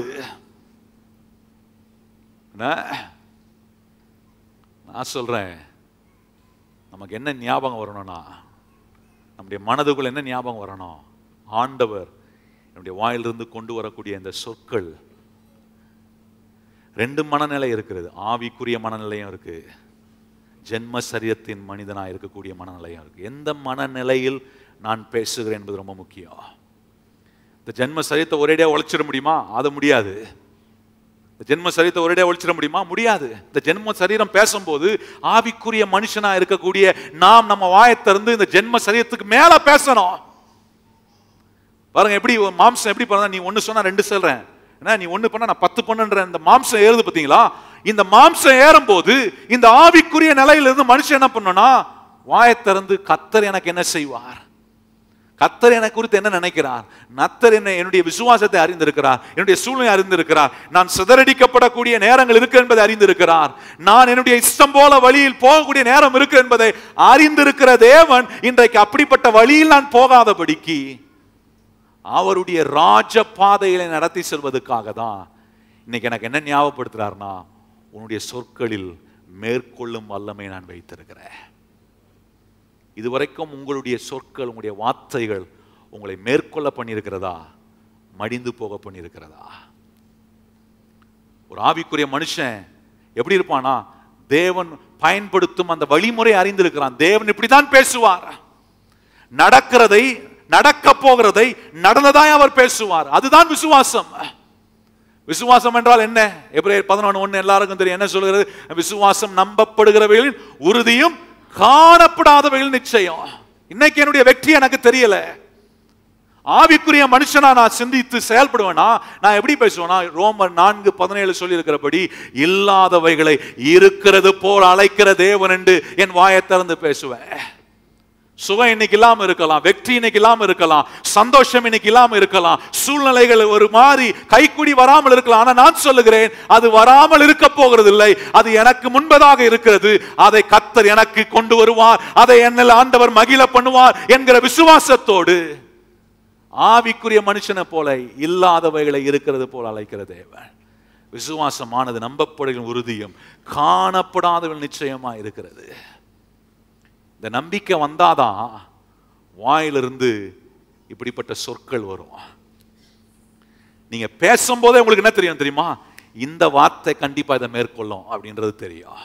என்ன? நான் சொல்றேன் நமக்கு என்ன ஞாபகம் வரணும்னா நம்முடைய மனதுக்குள்ள என்ன ஞாபகம் வரணும் ஆண்டவர் என்னுடைய வாயிலிருந்து கொண்டு வரக்கூடிய இந்த சொற்கள் ரெண்டு மனநிலை இருக்கிறது ஆவிக்குரிய மனநிலையும் இருக்கு ஜென்ம சரீரத்தின் மனிதனா இருக்கக்கூடிய மனநிலையும் இருக்கு எந்த மனநிலையில் நான் பேசுகிறேன் என்பது ரொம்ப முக்கியம் இந்த ஜென்ம சரீரத்தை ஒரேடியா உழைச்சிட முடியுமா அது முடியாது இந்த ஜென்ம சரீரத்தை ஒரேடியா ஒழிச்சிட முடியுமா முடியாது இந்த ஜென்ம சரீரம் பேசும்போது ஆவிக்குரிய மனுஷனா இருக்கக்கூடிய நாம் நம்ம வாயை திறந்து இந்த ஜென்ம சரீரத்துக்கு மேல பேசணும் பாருங்க எப்படி ஒரு மாம்சம் எப்படி பண்ணா நீ ஒன்னு சொன்னா ரெண்டு சொல்றேன் ஏன்னா நீ ஒண்ணு பண்ணா நான் பத்து பண்ணுன்ற இந்த மாம்சம் ஏறுது பாத்தீங்களா இந்த மாம்சம் ஏறும்போது இந்த ஆவிக்குரிய நிலையில இருந்து மனுஷன் என்ன பண்ணனா வாயை திறந்து கத்தர் எனக்கு என்ன செய்வார் கத்தர் எனக்கு குறித்து என்ன நினைக்கிறார் நத்தர் என்ன என்னுடைய விசுவாசத்தை அறிந்திருக்கிறார் என்னுடைய சூழ்நிலை அறிந்திருக்கிறார் நான் சிதறடிக்கப்படக்கூடிய நேரங்கள் இருக்கு என்பதை அறிந்திருக்கிறார் நான் என்னுடைய இஷ்டம் போல வழியில் போகக்கூடிய நேரம் இருக்கு என்பதை அறிந்திருக்கிற தேவன் இன்றைக்கு அப்படிப்பட்ட வழியில் நான் போகாதபடிக்கு அவருடைய ராஜ பாதைகளை நடத்தி செல்வதற்காக தான் இன்னைக்கு எனக்கு என்ன ஞாபகப்படுத்துறாருன்னா உன்னுடைய சொற்களில் மேற்கொள்ளும் வல்லமை நான் வைத்திருக்கிறேன் இதுவரைக்கும் உங்களுடைய சொற்கள் உங்களுடைய வார்த்தைகள் உங்களை மேற்கொள்ள பண்ணியிருக்கிறதா மடிந்து போக பண்ணியிருக்கிறதா ஒரு ஆவிக்குரிய மனுஷன் எப்படி இருப்பானா தேவன் பயன்படுத்தும் அந்த வழிமுறை அறிந்திருக்கிறான் தேவன் இப்படித்தான் பேசுவார் நடக்கிறதை நடக்க போகிறதை நடந்ததாய் அவர் பேசுவார் அதுதான் விசுவாசம் விசுவாசம் என்றால் என்ன எப்ரேயர் பதினொன்று ஒன்று எல்லாருக்கும் தெரியும் என்ன சொல்கிறது விசுவாசம் நம்பப்படுகிறவைகளின் உறுதியும் காணப்படாதவைகள் நிச்சயம் இன்னைக்கு என்னுடைய வெற்றி எனக்கு தெரியல ஆவிக்குரிய மனுஷனா நான் சிந்தித்து செயல்படுவேனா நான் எப்படி பேசுவேனா ரோமர் நான்கு பதினேழு சொல்லி இருக்கிறபடி இல்லாதவைகளை இருக்கிறது போல் அழைக்கிற தேவன் என்று என் வாயை திறந்து பேசுவேன் சுகம் இன்னைக்கு இல்லாம இருக்கலாம் வெற்றி இன்னைக்கு இல்லாம இருக்கலாம் சந்தோஷம் இன்னைக்கு இல்லாம இருக்கலாம் சூழ்நிலைகள் ஒரு மாதிரி கைக்குடி வராமல் இருக்கலாம் ஆனா நான் சொல்லுகிறேன் அது வராமல் இருக்க போகிறது இல்லை அது எனக்கு முன்பதாக இருக்கிறது அதை கத்தர் எனக்கு கொண்டு வருவார் அதை என்னில் ஆண்டவர் மகிழ பண்ணுவார் என்கிற விசுவாசத்தோடு ஆவிக்குரிய மனுஷனை போல இல்லாதவைகளை இருக்கிறது போல அழைக்கிற தேவன் விசுவாசமானது நம்பப்படுகிற உறுதியும் காணப்படாதவள் நிச்சயமா இருக்கிறது இந்த நம்பிக்கை வந்தாதான் வாயிலிருந்து இப்படிப்பட்ட சொற்கள் வரும் நீங்க பேசும்போதே உங்களுக்கு என்ன தெரியும் தெரியுமா இந்த வார்த்தை கண்டிப்பா இதை மேற்கொள்ளும் அப்படின்றது தெரியும்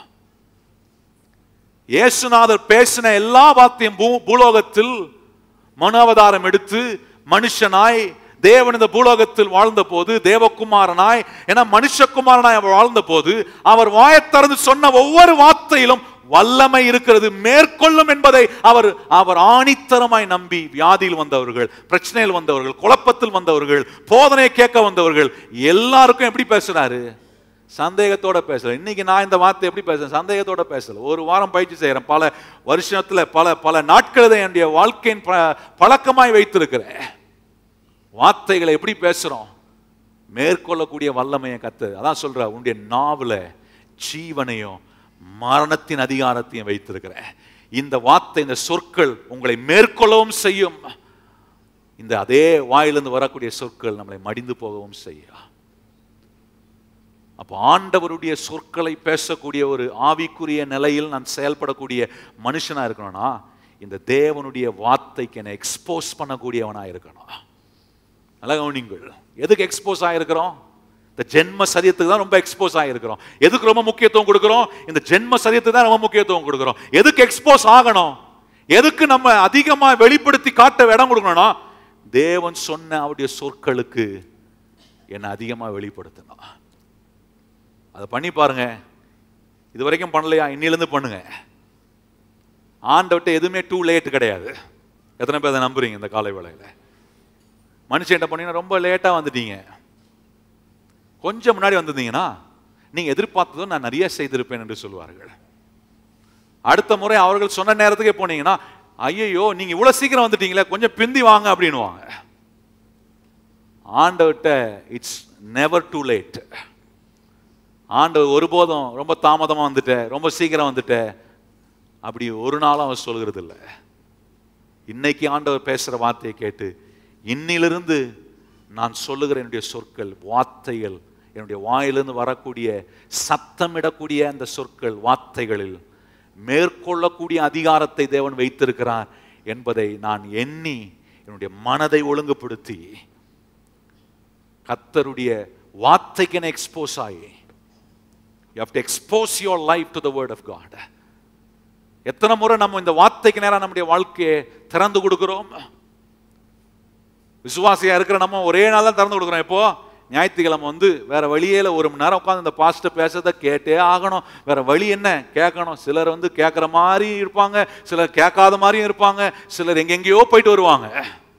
இயேசுநாதர் பேசின எல்லா வார்த்தையும் பூ பூலோகத்தில் மனு அவதாரம் எடுத்து மனுஷனாய் தேவன் இந்த பூலோகத்தில் வாழ்ந்த போது தேவகுமாரனாய் என மனுஷகுமாரனாய் அவர் வாழ்ந்த போது அவர் வாயத் திறந்து சொன்ன ஒவ்வொரு வார்த்தையிலும் வல்லமை இருக்கிறது மேற்கொள்ளும் என்பதை அவர் அவர் ஆணித்தரமாய் நம்பி வியாதியில் வந்தவர்கள் பிரச்சனையில் வந்தவர்கள் குழப்பத்தில் வந்தவர்கள் போதனை கேட்க வந்தவர்கள் எல்லாருக்கும் எப்படி பேசுறாரு சந்தேகத்தோட பேசல இன்னைக்கு நான் இந்த வார்த்தை எப்படி பேசுறேன் சந்தேகத்தோட பேசல ஒரு வாரம் பயிற்சி செய்யறேன் பல வருஷத்துல பல பல நாட்கள் இதை என்னுடைய வாழ்க்கையின் ப- பழக்கமாய் வைத்திருக்கிறேன் வார்த்தைகளை எப்படி பேசுறோம் மேற்கொள்ளக்கூடிய வல்லமையை கத்து அதான் சொல்ற உன்னுடைய நாவுல ஜீவனையும் மரணத்தின் அதிகாரத்தையும் வைத்திருக்கிறேன் இந்த வார்த்தை இந்த சொற்கள் உங்களை மேற்கொள்ளவும் செய்யும் இந்த அதே வாயிலிருந்து வரக்கூடிய சொற்கள் நம்மளை மடிந்து போகவும் செய்யும் அப்போ ஆண்டவருடைய சொற்களை பேசக்கூடிய ஒரு ஆவிக்குரிய நிலையில் நான் செயல்படக்கூடிய மனுஷனா இருக்கணும்னா இந்த தேவனுடைய வார்த்தைக்கு என்னை எக்ஸ்போஸ் பண்ணக்கூடியவனா இருக்கணும் நல்லா கவனிங்கள் எதுக்கு எக்ஸ்போஸ் ஆயிருக்கிறோம் இந்த ஜென்ம சரியத்துக்கு தான் ரொம்ப எக்ஸ்போஸ் ஆயிருக்கிறோம் எதுக்கு ரொம்ப முக்கியத்துவம் கொடுக்கிறோம் இந்த ஜென்ம சரியத்துக்கு தான் ரொம்ப முக்கியத்துவம் கொடுக்கிறோம் எதுக்கு எக்ஸ்போஸ் ஆகணும் எதுக்கு நம்ம அதிகமா வெளிப்படுத்தி காட்ட இடம் கொடுக்கணும்னா தேவன் சொன்ன அவருடைய சொற்களுக்கு என்னை அதிகமா வெளிப்படுத்தணும் அதை பண்ணி பாருங்க இது வரைக்கும் பண்ணலையா இன்னிலிருந்து பண்ணுங்க ஆண்டவட்ட எதுவுமே டூ லேட் கிடையாது எத்தனை பேர் அதை நம்புறீங்க இந்த காலை வேளையில மனுஷன் என்ன பண்ணீங்கன்னா ரொம்ப லேட்டா வந்துட்டீங்க கொஞ்சம் முன்னாடி வந்திருந்தீங்கன்னா நீங்க எதிர்பார்த்ததும் நான் நிறைய செய்திருப்பேன் என்று சொல்வார்கள் அடுத்த முறை அவர்கள் சொன்ன நேரத்துக்கே போனீங்கன்னா ஐயையோ நீங்க இவ்வளவு சீக்கிரம் வந்துட்டீங்களே கொஞ்சம் பிந்தி வாங்க அப்படின்னுவாங்க ஆண்டவர்கிட்ட இட்ஸ் நெவர் டூ லேட் ஆண்டவர் ஒருபோதும் ரொம்ப தாமதமா வந்துட்ட ரொம்ப சீக்கிரம் வந்துட்ட அப்படி ஒரு நாளும் அவர் சொல்கிறது இல்லை இன்னைக்கு ஆண்டவர் பேசுற வார்த்தையை கேட்டு இன்னிலிருந்து நான் சொல்லுகிற என்னுடைய சொற்கள் வார்த்தைகள் என்னுடைய வாயிலிருந்து வரக்கூடிய சத்தமிடக்கூடிய அந்த சொற்கள் வார்த்தைகளில் மேற்கொள்ளக்கூடிய அதிகாரத்தை தேவன் வைத்திருக்கிறார் என்பதை நான் எண்ணி என்னுடைய மனதை ஒழுங்குபடுத்தி கத்தருடைய வார்த்தைக்கு எக்ஸ்போஸ் ஆகி you have to expose your life to the word of God எத்தனை முறை நம்ம இந்த வார்த்தைக்கு நேரம் நம்முடைய வாழ்க்கையை திறந்து கொடுக்கிறோம் விசுவாசியா இருக்கிற நம்ம ஒரே நாள் தான் திறந்து கொடுக்குறோம் இப்போ ஞாயிற்றுக்கிழமை வந்து வேற வழியில ஒரு மணி நேரம் உட்காந்து இந்த பாஸ்ட்டை பேசுறத கேட்டே ஆகணும் வேற வழி என்ன கேட்கணும் சிலர் வந்து கேட்குற மாதிரி இருப்பாங்க சிலர் கேட்காத மாதிரியும் இருப்பாங்க சிலர் எங்கெங்கேயோ போயிட்டு வருவாங்க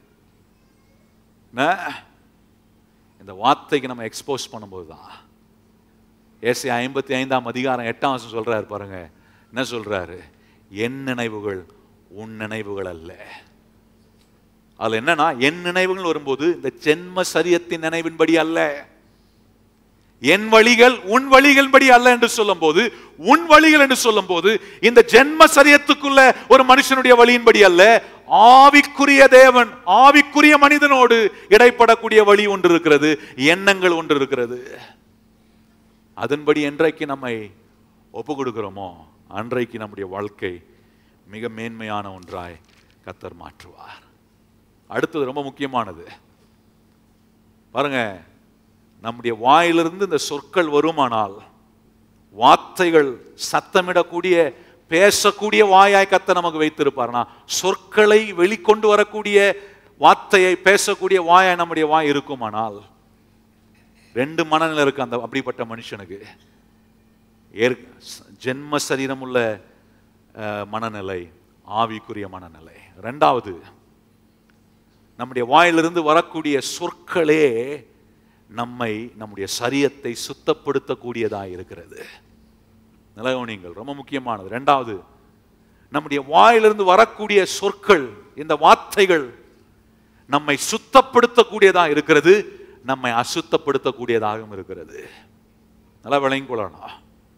என்ன? இந்த வார்த்தைக்கு நம்ம எக்ஸ்போஸ் பண்ணும்போது தான் ஏசி ஐம்பத்தி ஐந்தாம் அதிகாரம் எட்டாம் வசனம் சொல்றாரு பாருங்க என்ன சொல்றாரு என் நினைவுகள் உன் நினைவுகள் அல்ல அதுல என்னன்னா என் நினைவுகள் வரும்போது இந்த ஜென்ம சரியத்தின் நினைவின்படி அல்ல என் வழிகள் உன் வழிகளின்படி அல்ல என்று சொல்லும்போது உன் வழிகள் என்று சொல்லும்போது இந்த ஜென்ம சரியத்துக்குள்ள ஒரு மனுஷனுடைய வழியின்படி அல்ல ஆவிக்குரிய தேவன் ஆவிக்குரிய மனிதனோடு இடைப்படக்கூடிய வழி ஒன்று இருக்கிறது எண்ணங்கள் ஒன்று இருக்கிறது அதன்படி என்றைக்கு நம்மை ஒப்பு கொடுக்கிறோமோ அன்றைக்கு நம்முடைய வாழ்க்கை மிக மேன்மையான ஒன்றாய் கத்தர் மாற்றுவார் அடுத்தது ரொம்ப முக்கியமானது பாருங்க நம்முடைய வாயிலிருந்து இந்த சொற்கள் வருமானால் வார்த்தைகள் சத்தமிடக்கூடிய பேசக்கூடிய வாயாய் கத்த நமக்கு வைத்திருப்பார்னா சொற்களை வெளிக்கொண்டு வரக்கூடிய வார்த்தையை பேசக்கூடிய வாயாய் நம்முடைய வாய் இருக்குமானால் ரெண்டு மனநிலை இருக்கு அந்த அப்படிப்பட்ட மனுஷனுக்கு ஏற் ஜென்ம சரீரம் உள்ள அஹ், மனநிலை ஆவிக்குரிய மனநிலை ரெண்டாவது நம்முடைய வாயிலிருந்து வரக்கூடிய சொற்களே நம்மை நம்முடைய சரியத்தை சுத்தப்படுத்தக்கூடியதாக இருக்கிறது நிலகவனிங்கள் ரொம்ப முக்கியமானது ரெண்டாவது நம்முடைய வாயிலிருந்து வரக்கூடிய சொற்கள் இந்த வார்த்தைகள் நம்மை சுத்தப்படுத்தக்கூடியதா இருக்கிறது நம்மை அசுத்தப்படுத்தக்கூடியதாகவும் இருக்கிறது நல்லா விளங்கிக் கொள்ளணும்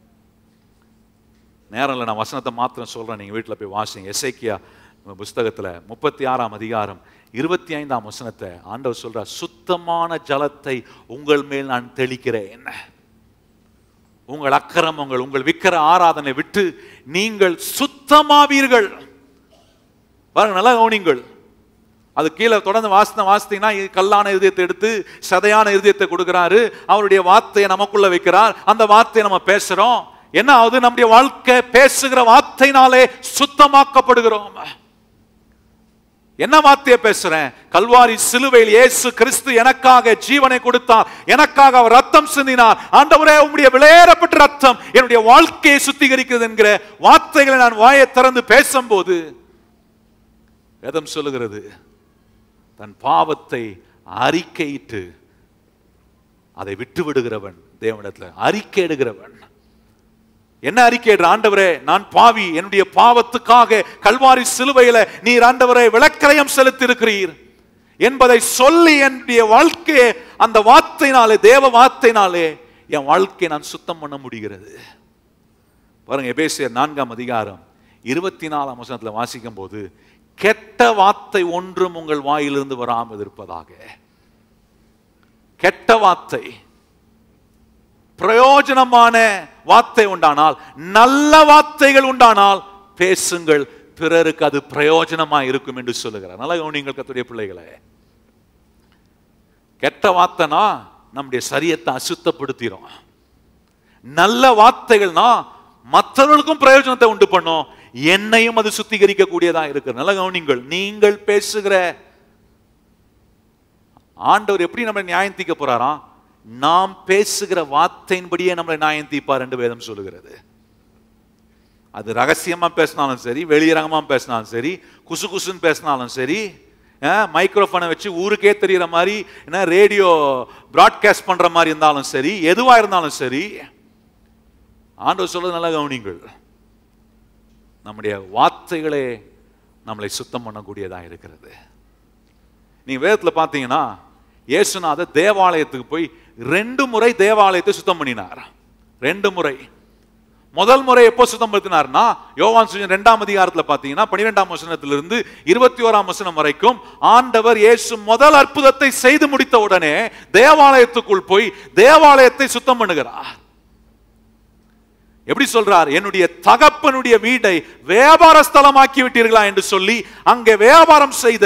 நேரம் இல்லை நான் வசனத்தை மாத்திரம் சொல்றேன் நீங்க வீட்டில் போய் வாசிங்க எசேக்கியா புஸ்தகத்துல முப்பத்தி ஆறாம் அதிகாரம் இருபத்தி ஐந்தாம் வசனத்தை ஆண்டவர் சொல்றார் சுத்தமான ஜலத்தை உங்கள் மேல் நான் தெளிக்கிறேன் உங்கள் அக்கிரமங்கள் உங்கள் விக்கிர ஆராதனை விட்டு நீங்கள் சுத்தமாவீர்கள் பாருங்க நல்லா கவனிங்கள் அது கீழே தொடர்ந்து வாசித்த வாசித்தீங்கன்னா இது கல்லான இருதயத்தை எடுத்து சதையான இருதயத்தை கொடுக்கிறாரு அவருடைய வார்த்தையை நமக்குள்ள வைக்கிறார் அந்த வார்த்தையை நம்ம பேசுறோம் என்ன ஆகுது நம்முடைய வாழ்க்கை பேசுகிற வார்த்தையினாலே சுத்தமாக்கப்படுகிறோம் என்ன வார்த்தையை பேசுறேன் கல்வாரி சிலுவையில் இயேசு கிறிஸ்து எனக்காக ஜீவனை கொடுத்தார் எனக்காக அவர் ரத்தம் சிந்தினார் ஆண்டவரே உம்முடைய விளையாடப்பட்ட ரத்தம் என்னுடைய வாழ்க்கையை சுத்திகரிக்கிறது என்கிற வார்த்தைகளை நான் வாயை திறந்து பேசும்போது வேதம் சொல்லுகிறது தன் பாவத்தை அறிக்கையிட்டு அதை விட்டு விடுகிறவன் தேவனிடத்துல அறிக்கையிடுகிறவன் என்ன அறிக்கையிடுற ஆண்டவரே நான் பாவி என்னுடைய பாவத்துக்காக கல்வாரி சிலுவையில நீர் ஆண்டவரே விளக்கரையம் செலுத்தி இருக்கிறீர் என்பதை சொல்லி என்னுடைய வாழ்க்கையை அந்த வார்த்தையினாலே தேவ வார்த்தையினாலே என் வாழ்க்கையை நான் சுத்தம் பண்ண முடிகிறது பாருங்க எபேசியர் நான்காம் அதிகாரம் இருபத்தி நாலாம் வசனத்துல வாசிக்கும் போது கெட்ட வார்த்தை ஒன்றும் உங்கள் வாயிலிருந்து வராமல் இருப்பதாக கெட்ட வார்த்தை பிரயோஜனமான வார்த்தை உண்டானால் நல்ல வார்த்தைகள் உண்டானால் பேசுங்கள் பிறருக்கு அது பிரயோஜனமா இருக்கும் என்று சொல்லுகிறார் நல்ல கவனிங்கள் கத்துடைய பிள்ளைகளே கெட்ட வார்த்தைனா நம்முடைய சரியத்தை அசுத்தப்படுத்திடும் நல்ல வார்த்தைகள்னா மற்றவர்களுக்கும் பிரயோஜனத்தை உண்டு பண்ணும் என்னையும் அது சுத்திகரிக்க கூடியதா இருக்கு நல்ல கவனிங்கள் நீங்கள் பேசுகிற ஆண்டவர் எப்படி நம்மளை நியாயம் தீர்க்க போறாராம் நாம் பேசுகிற வார்த்தையின்படியே நம்மளை நியாயம் தீர்ப்பார் என்று வேதம் சொல்லுகிறது அது ரகசியமா பேசினாலும் சரி வெளியரங்கமா பேசினாலும் சரி குசு குசுன்னு பேசினாலும் சரி மைக்ரோஃபோனை வச்சு ஊருக்கே தெரிகிற மாதிரி என்ன ரேடியோ பிராட்காஸ்ட் பண்ற மாதிரி இருந்தாலும் சரி எதுவா இருந்தாலும் சரி ஆண்டவர் சொல்றது நல்லா கவனிங்கள் நம்முடைய வார்த்தைகளே நம்மளை சுத்தம் பண்ணக்கூடியதாக இருக்கிறது நீ வேதத்தில் பார்த்தீங்கன்னா இயேசுநாதர் தேவாலயத்துக்கு போய் ரெண்டு முறை தேவாலயத்தை சுத்தம் பண்ணினார் ரெண்டு முறை முதல் முறை எப்போ சுத்தம் படுத்தினார்னா யோவான் சுஜன் ரெண்டாம் அதிகாரத்தில் பார்த்தீங்கன்னா பன்னிரெண்டாம் வசனத்திலிருந்து இருபத்தி ஓராம் வசனம் வரைக்கும் ஆண்டவர் இயேசு முதல் அற்புதத்தை செய்து முடித்த உடனே தேவாலயத்துக்குள் போய் தேவாலயத்தை சுத்தம் பண்ணுகிறார் எப்படி சொல்றார் என்னுடைய தகப்பனுடைய வீட்டை வியாபார ஸ்தலமாக்கி விட்டீர்களா என்று சொல்லி அங்கே வியாபாரம் செய்த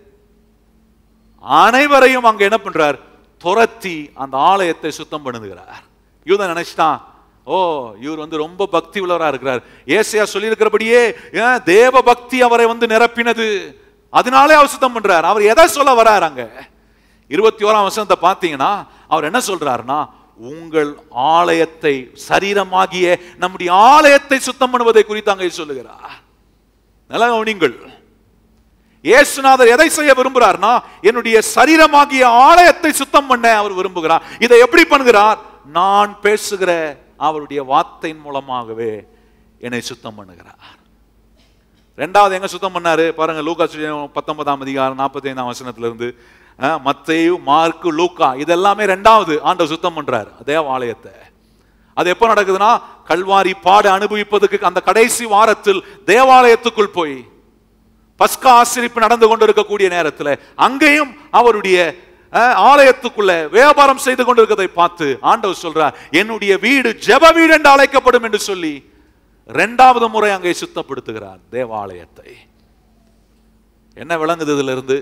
அனைவரையும் அங்க என்ன பண்றார் துரத்தி அந்த ஆலயத்தை சுத்தம் பண்ணுகிறார் யூதன் நினைச்சிட்டான் ஓ இவர் வந்து ரொம்ப பக்தி உள்ளவரா இருக்கிறார் ஏசையா சொல்லியிருக்கிறபடியே ஏன் தேவ பக்தி அவரை வந்து நிரப்பினது அதனாலே அவர் சுத்தம் பண்றார் அவர் எதை சொல்ல வரார் அங்க இருபத்தி ஓராம் வசனத்தை பார்த்தீங்கன்னா அவர் என்ன சொல்றாருன்னா உங்கள் ஆலயத்தை சரீரமாகிய நம்முடைய ஆலயத்தை சுத்தம் பண்ணுவதை குறித்து அங்கே சொல்லுகிறார் நல்லா கவனிங்கள் இயேசுநாதர் எதை செய்ய விரும்புகிறார்னா என்னுடைய சரீரமாகிய ஆலயத்தை சுத்தம் பண்ண அவர் விரும்புகிறார் இதை எப்படி பண்ணுகிறார் நான் பேசுகிற அவருடைய வார்த்தையின் மூலமாகவே என்னை சுத்தம் பண்ணுகிறார் ரெண்டாவது எங்க சுத்தம் பண்ணாரு பாருங்க லூக்கா சுவிசேஷம் பத்தொன்பதாம் அதிகாரம் நாற்பத்தி ஐந்தாம் வசனத்துல இருந்து அஹ், மத்தேயு மார்க்கு லூக்கா இதெல்லாமே ரெண்டாவது ஆண்டவர் சுத்தம் பண்றார் தேவாலயத்தை அது எப்போ நடக்குதுன்னா கல்வாரி பாடு அனுபவிப்பதற்கு அந்த கடைசி வாரத்தில் தேவாலயத்துக்குள் போய் பஸ்கா ஆசிரிப்பு நடந்து கொண்டிருக்கக்கூடிய நேரத்தில் அங்கேயும் அவருடைய அஹ், ஆலயத்துக்குள்ள வியாபாரம் செய்து கொண்டிருக்கிறதை பார்த்து ஆண்டவர் சொல்றார் என்னுடைய வீடு ஜெப வீடு என்று அழைக்கப்படும் என்று சொல்லி இரண்டாவது முறை அங்கே சுத்தப்படுத்துகிறார் தேவாலயத்தை என்ன விளங்குது இதுல இருந்து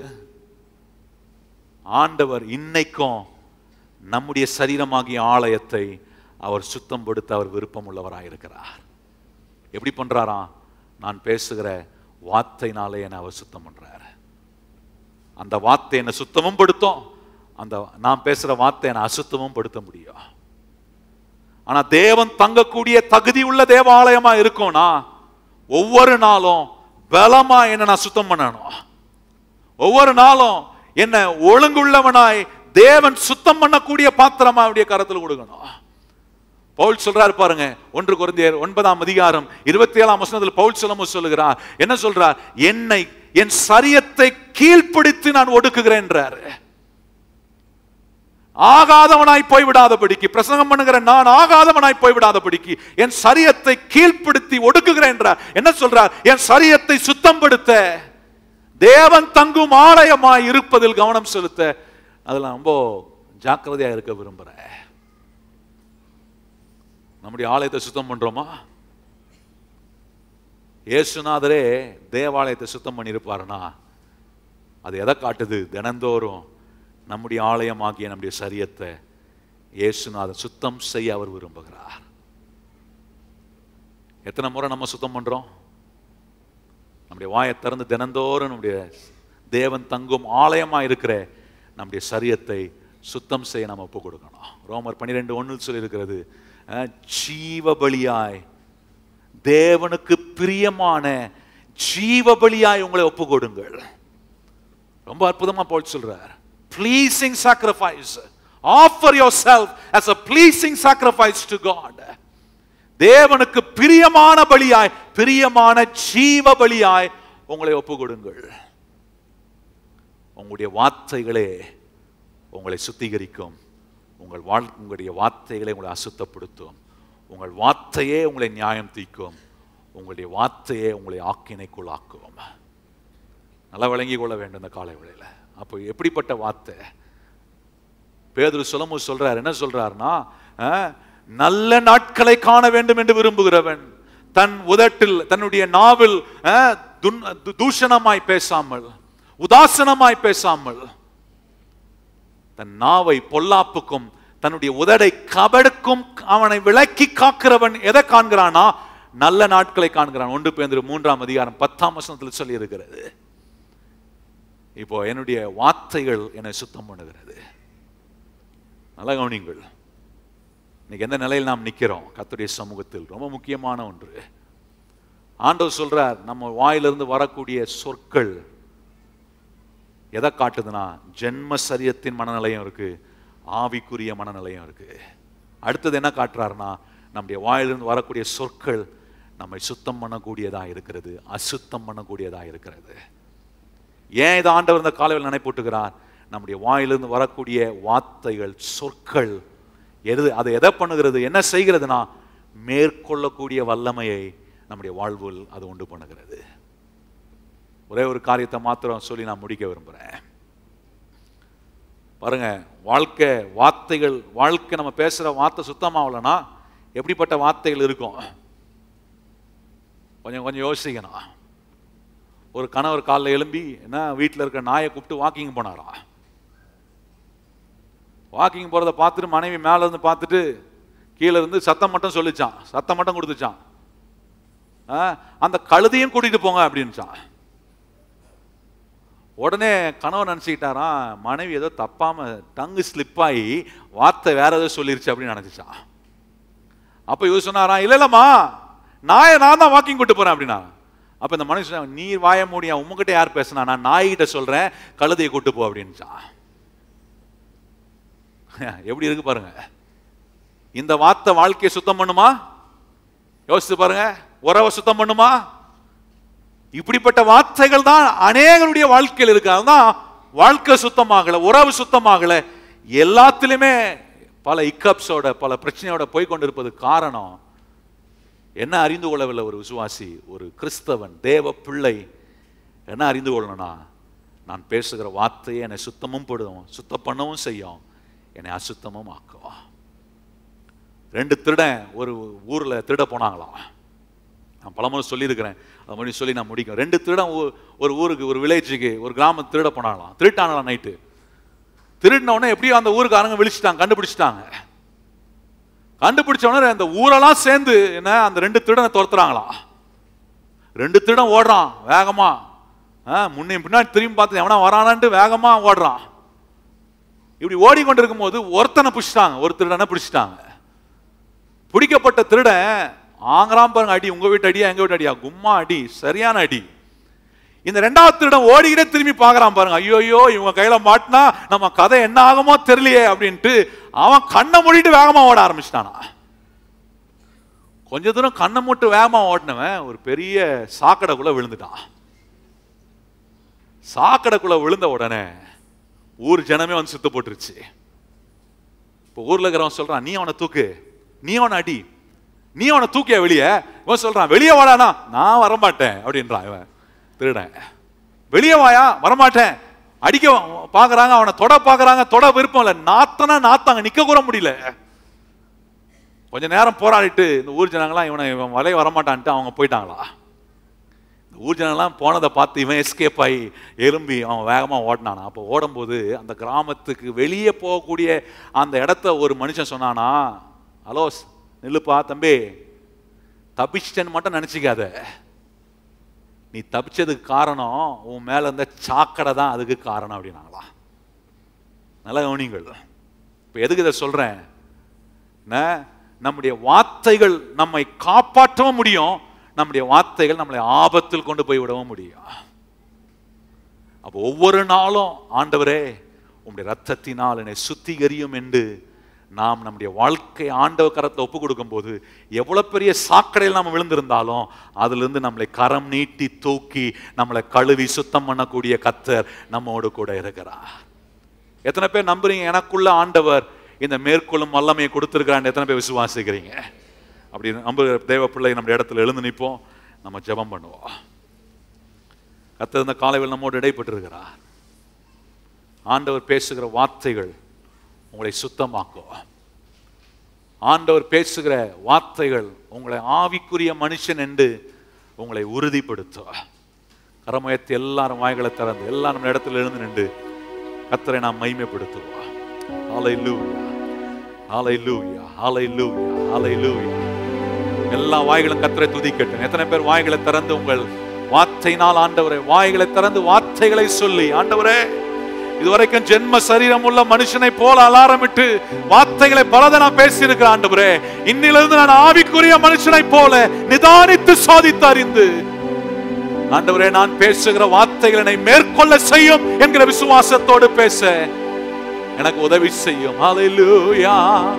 ஆண்டவர் இன்னைக்கும் நம்முடைய சரீரமாகிய ஆலயத்தை அவர் சுத்தம் படுத்த அவர் விருப்பம் உள்ளவராயிருக்கிறார் எப்படி பண்றாராம் நான் பேசுகிற வார்த்தையினாலே என்னை அவர் சுத்தம் பண்றாரு அந்த வார்த்தை என்னை சுத்தமும் படுத்தும் அந்த நான் பேசுற வார்த்தை என்னை அசுத்தமும் படுத்த முடியும் ஆனா தேவன் தங்கக்கூடிய தகுதி உள்ள தேவாலயமா இருக்கும்னா ஒவ்வொரு நாளும் பலமா என்ன நான் சுத்தம் பண்ணணும் ஒவ்வொரு நாளும் என்ன ஒழுங்குள்ளவனாய் தேவன் சுத்தம் பண்ணக்கூடிய பாத்திரமா அவருடைய கரத்தில் கொடுக்கணும் பவுல் சொல்றாரு பாருங்க ஒன்று குருந்தியர் ஒன்பதாம் அதிகாரம் இருபத்தி ஏழாம் வசனத்தில் பவுல் சொல்லும் சொல்லுகிறார் என்ன சொல்றார் என்னை என் சரியத்தை கீழ்ப்பிடித்து நான் ஒடுக்குகிறேன்றாரு ஆகாதவனாய் போய்விடாதபடிக்கு பிரசங்கம் பண்ணுகிற நான் ஆகாதவனாய் போய்விடாதபடிக்கு என் சரியத்தை கீழ்ப்படுத்தி ஒடுக்குகிறேன் என்றார். என்ன சொல்றார் என் சரியத்தை சுத்தப்படுத்த தேவன் தங்கும் ஆலயமாய் இருப்பதில் கவனம் செலுத்த அதுல ரொம்ப ஜாக்கிரதையா இருக்க விரும்புறேன் நம்முடைய ஆலயத்தை சுத்தம் பண்றோமா இயேசுநாதரே தேவாலயத்தை சுத்தம் பண்ணியிருப்பாருனா அது எதை காட்டுது தினந்தோறும் நம்முடைய ஆலயமாகிய நம்முடைய சரியத்தை இயேசுநாதர் சுத்தம் செய்ய அவர் விரும்புகிறார் எத்தனை முறை நம்ம சுத்தம் பண்றோம் நம்முடைய வாயை திறந்து தினந்தோறும் நம்முடைய தேவன் தங்கும் ஆலயமா இருக்கிற நம்முடைய சரியத்தை சுத்தம் செய்ய நம்ம ஒப்பு கொடுக்கணும் ரோமர் பன்னிரெண்டு ஒன்றில் சொல்லியிருக்கிறது அஹ், ஜீவ பலியாய் தேவனுக்கு பிரியமான ஜீவ பலியாய் உங்களை ஒப்பு கொடுங்கள் ரொம்ப அற்புதமா போல் சொல்றார் pleasing sacrifice offer yourself as a pleasing sacrifice to God தேவனுக்கு பிரியமான பலியாய் பிரியமான ஜீவ பலியாய் உங்களை ஒப்பு கொடுங்கள் உங்களுடைய வார்த்தைகளே உங்களை சுத்திகரிக்கும் உங்கள் வாழ் உங்களுடைய வார்த்தைகளை உங்களை அசுத்தப்படுத்தும் உங்கள் வார்த்தையே உங்களை நியாயம் தீர்க்கும் உங்களுடைய வார்த்தையே உங்களை ஆக்கினைக்குள்ளாக்கும் நல்லா விளங்கி கொள்ள வேண்டும் இந்த காலை வேளையில அப்போ எப்படிப்பட்ட வார்த்தை பேதுரு சொல்லமு சொல்றார் என்ன சொல்றாருன்னா அஹ், நல்ல நாட்களை காண வேண்டும் என்று விரும்புகிறவன் தன் உதட்டில் தன்னுடைய நாவில் அஹ், துன்- து- தூஷணமாய் பேசாமல் உதாசனமாய் பேசாமல் தன் நாவை பொல்லாப்புக்கும் தன்னுடைய உதடை கபடுக்கும் அவனை விலக்கி காக்கிறவன் எதை காண்கிறானா நல்ல நாட்களை காண்கிறான் ஒன்று பேந்திரு மூன்றாம் அதிகாரம் பத்தாம் வசனத்தில் சொல்லி இருக்கிறது இப்போ என்னுடைய வார்த்தைகள் என்னை சுத்தம் பண்ணுகிறது நல்ல கவனிங்கள் இன்னைக்கு எந்த நிலையில் நாம் நிக்கிறோம் கர்த்தருடைய சமூகத்தில் ரொம்ப முக்கியமான ஒன்று ஆண்டவர் சொல்றார் நம்ம வாயிலிருந்து வரக்கூடிய சொற்கள் எதை காட்டுதுன்னா ஜென்ம சரியத்தின் மனநிலையும் இருக்கு ஆவிக்குரிய மனநிலையும் இருக்கு அடுத்தது என்ன காட்டுறாருன்னா நம்முடைய வாயிலிருந்து வரக்கூடிய சொற்கள் நம்மை சுத்தம் பண்ணக்கூடியதா இருக்கிறது அசுத்தம் பண்ணக்கூடியதா இருக்கிறது ஏன் இதை ஆண்டவர் இந்த காலையில் நினைப்பூட்டுகிறார் நம்முடைய வாயிலிருந்து வரக்கூடிய வார்த்தைகள் சொற்கள் எது அது எதை பண்ணுகிறது என்ன செய்கிறதுனா மேற்கொள்ளக்கூடிய வல்லமையை நம்முடைய வாழ்வில் அது உண்டு பண்ணுகிறது ஒரே ஒரு காரியத்தை மாத்திரம் சொல்லி நான் முடிக்க விரும்புகிறேன் பாருங்க வாழ்க்கை வார்த்தைகள் வாழ்க்கை நம்ம பேசுகிற வார்த்தை சுத்தமாகலன்னா எப்படிப்பட்ட வார்த்தைகள் இருக்கும் கொஞ்சம் கொஞ்சம் யோசிக்கணும் ஒரு கணவர் காலைல எழும்பி என்ன வீட்டில் இருக்க நாயை கூப்பிட்டு வாக்கிங் போனாராம் வாக்கிங் போகிறத பார்த்துட்டு மனைவி மேலே இருந்து பார்த்துட்டு கீழே இருந்து சத்தம் மட்டும் சொல்லிச்சான் சத்தம் மட்டும் கொடுத்துச்சான் ஆ, அந்த கழுதையும் கூட்டிட்டு போங்க அப்படின்னுச்சான் உடனே கணவன் நினச்சிக்கிட்டாராம் மனைவி ஏதோ தப்பாம டங்கு ஸ்லிப் ஆகி வார்த்தை வேற ஏதோ சொல்லிருச்சு அப்படின்னு நினச்சிச்சான் அப்போ இவர் சொன்னாராம் இல்லை இல்லைம்மா நாயை நான் தான் வாக்கிங் கூட்டு போறேன் அப்படின்னா அப்போ இந்த மனுஷன் சொன்னான், நீ வாய மூடியா உங்ககிட்ட யார் பேசுனா நான் நாய்கிட்ட சொல்றேன் கழுதையை கூட்டு போ அப்படின்னுச்சான் எப்படி இருக்கு பாருங்க இந்த வார்த்தை வாழ்க்கையை சுத்தம் பண்ணுமா யோசிச்சு பாருங்க உறவை சுத்தம் பண்ணுமா இப்படிப்பட்ட வார்த்தைகள் தான் அநேகருடைய வாழ்க்கையில் இருக்கு அதுதான் வாழ்க்கை சுத்தமாகல உறவு சுத்தமாகல எல்லாத்திலுமே பல இக்கப்ஸோட பல பிரச்சனையோட போய் கொண்டிருப்பது காரணம் என்ன அறிந்து கொள்ளவில்லை ஒரு விசுவாசி ஒரு கிறிஸ்தவன் தேவ பிள்ளை என்ன அறிந்து கொள்ளணும்னா நான் பேசுகிற வார்த்தையை என்னை சுத்தமும் படுவோம் சுத்தம் பண்ணவும் செய்யும் என்னை அசுத்தமும் ஆக்குவோம் ரெண்டு திருடன் ஒரு ஊர்ல திருட போனாங்களாம் நான் பலமுறை சொல்லியிருக்கிறேன் அது மாதிரி சொல்லி நான் முடிக்கும் ரெண்டு திருடன் ஊ- ஒரு ஊருக்கு ஒரு வில்லேஜுக்கு ஒரு கிராமம் திருட போனாங்களாம் திருட்டாங்களாம் நைட்டு திருடின உடனே எப்படியோ அந்த ஊருக்காரங்க விழிச்சிட்டாங்க கண்டுபிடிச்சிட்டாங்க கண்டுபிடிச்ச உடனே அந்த ஊரெல்லாம் சேர்ந்து என்ன அந்த ரெண்டு திருடனை துரத்துறாங்களாம் ரெண்டு திருடன் ஓடுறான் வேகமா ஆ, முன்னையும் பின்னாடி திரும்பி பார்த்து எவனா வரானான்ட்டு வேகமா ஓடுறான் இப்படி ஓடிக்கொண்டிருக்கும் போது ஒருத்தனை பிடிச்சிட்டாங்க ஒரு திருடனை பிடிச்சிட்டாங்க பிடிக்கப்பட்ட திருடன் ஆங்கறாம் பாருங்க அடி உங்க வீட்டு அடியா எங்க வீட்டு அடியா கும்மா அடி சரியான அடி இந்த ரெண்டாவது திருடன் ஓடிக்கிட்டே திரும்பி பார்க்கறான் பாருங்க ஐயோ ஐயோ இவங்க கையில மாட்டினா நம்ம கதை என்ன ஆகுமோ தெரியலையே அப்படின்ட்டு அவன் கண்ணை மூடிட்டு வேகமா ஓட ஆரம்பிச்சிட்டானா கொஞ்ச தூரம் கண்ணை மூட்டு வேகமா ஓடினவன் ஒரு பெரிய சாக்கடைக்குள்ள விழுந்துட்டான் சாக்கடைக்குள்ள விழுந்த உடனே ஊர் ஜனமே வந்து சுத்த போட்டுருச்சு இப்போ ஊர்ல இருக்கிறவன் சொல்றான் நீ அவனை தூக்கு நீ அவனை அடி நீ அவனை தூக்கிய வெளியே இவன் சொல்றான் வெளியே வாடானா நான் வரமாட்டேன் அப்படின்றான் இவன் திருடன் வெளியே வாயா வரமாட்டேன் அடிக்க பாக்குறாங்க அவனை தொட பாக்குறாங்க தொட விருப்பம் இல்லை நாத்தனா நாத்தாங்க நிக்க கூட முடியல கொஞ்ச நேரம் போராடிட்டு இந்த ஊர் ஜனங்களாம் இவனை இவன் வலைய வரமாட்டான்ட்டு அவங்க போயிட்டாங்களா இந்த ஊர் ஜனங்களாம் போனதை பார்த்து இவன் எஸ்கேப் ஆகி எலும்பி அவன் வேகமா ஓடினானா அப்போ ஓடும்போது அந்த கிராமத்துக்கு வெளியே போகக்கூடிய அந்த இடத்த ஒரு மனுஷன் சொன்னானா ஹலோ நில்லுப்பா தம்பி தப்பிச்சிட்டேன்னு மட்டும் நினைச்சுக்காத நீ தப்பிச்சதுக்கு காரணம் உன் மேல இருந்த சாக்கடை தான் அதுக்கு காரணம் அப்படின்னாங்களா நல்ல கவனிங்கள் இப்போ எதுக்கு இதை சொல்றேன் என்ன? நம்முடைய வார்த்தைகள் நம்மை காப்பாற்றவும் முடியும் நம்முடைய வார்த்தைகள் நம்மளை ஆபத்தில் கொண்டு போய் விடவும் முடியும் அப்போ ஒவ்வொரு நாளும் ஆண்டவரே உம்முடைய ரத்தத்தினால் என்னை சுத்திகரியும் என்று நாம் நம்முடைய வாழ்க்கை ஆண்டவர் கரத்தை ஒப்பு கொடுக்கும்போது எவ்வளவு பெரிய சாக்கடையில் நாம் விழுந்திருந்தாலும் அதிலிருந்து நம்மளை கரம் நீட்டி தூக்கி நம்மளை கழுவி சுத்தம் பண்ணக்கூடிய கத்தர் நம்மோடு கூட இருக்கிறார் எத்தனை பேர் நம்புறீங்க எனக்குள்ள ஆண்டவர் இந்த மேற்கொள்ளும் வல்லமையை கொடுத்துருக்கிறான்னு எத்தனை பேர் விசுவாசிக்கிறீங்க அப்படி நம்ப தேவ பிள்ளை நம்ம இடத்துல எழுந்து நிற்போம் நம்ம ஜெபம் பண்ணுவோம் கத்தர் இந்த காலையில் நம்மோடு இடைப்பட்டிருக்கிறார் ஆண்டவர் பேசுகிற வார்த்தைகள் உங்களை சுத்தமாக்கும் ஆண்டவர் பேசுகிற வார்த்தைகள் உங்களை ஆவிக்குரிய மனுஷன் என்று உங்களை உறுதிப்படுத்தும் கரமயத்தை எல்லாரும் வாய்களை திறந்து எல்லாரும் நம்ம இடத்துல எழுந்து நின்று கத்தரை நாம் மைமைப்படுத்துவோம் ஹalleluya ஹalleluya ஹalleluya ஹalleluya எல்லா வாய்களும் கத்தரை துதிக்கட்டும் எத்தனை பேர் வாய்களை திறந்து உங்கள் வார்த்தையினால் ஆண்டவரே வாய்களை திறந்து வார்த்தைகளை சொல்லி ஆண்டவரே இதுவரைக்கும் ஜென்ம சரீரம் உள்ள மனுஷனை போல அலாரமிட்டு வார்த்தைகளை பலதை நான் பேசியிருக்கிறேன் ஆண்டவரே இன்னிலிருந்து நான் ஆவிக்குரிய மனுஷனை போல நிதானித்து சாதித்து அறிந்து ஆண்டவரே நான் பேசுகிற வார்த்தைகள் என்னை மேற்கொள்ள செய்யும் என்கிற விசுவாசத்தோடு பேச எனக்கு உதவி செய்யும் ஹalleluya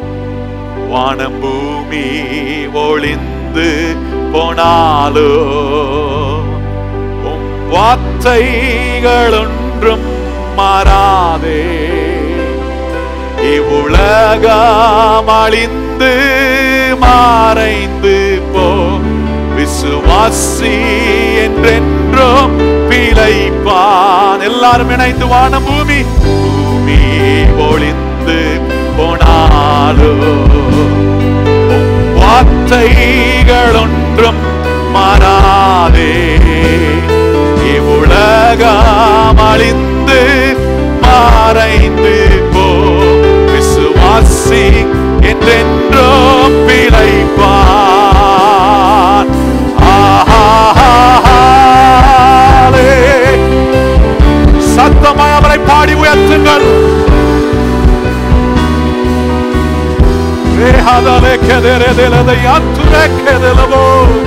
வானம் பூமி ஒளிந்து போனாலோ உம் வார்த்தைகள் ஒன்றும் மாறாதே இவ்வுலகம் அழிந்து மறைந்து போ விசுவாசி என்றென்றும் பிழைப்பான் எல்லாரும் இணைந்து வானம் பூமி பூமி ஒளிந்து போனாலோ உம் வார்த்தைகள் ஒன்றும் மாறாதே இவ்வுலகம் அழிந்து மறைந்து போ விசுவாசி என்றென்றும் பிழைப்பான் ஆஹாலே. சத்தமாய் அவரை பாடி உயர்த்துங்கள் ரேஹாதலே கெதரெதெலதை அத்துரே கெதெலவோ.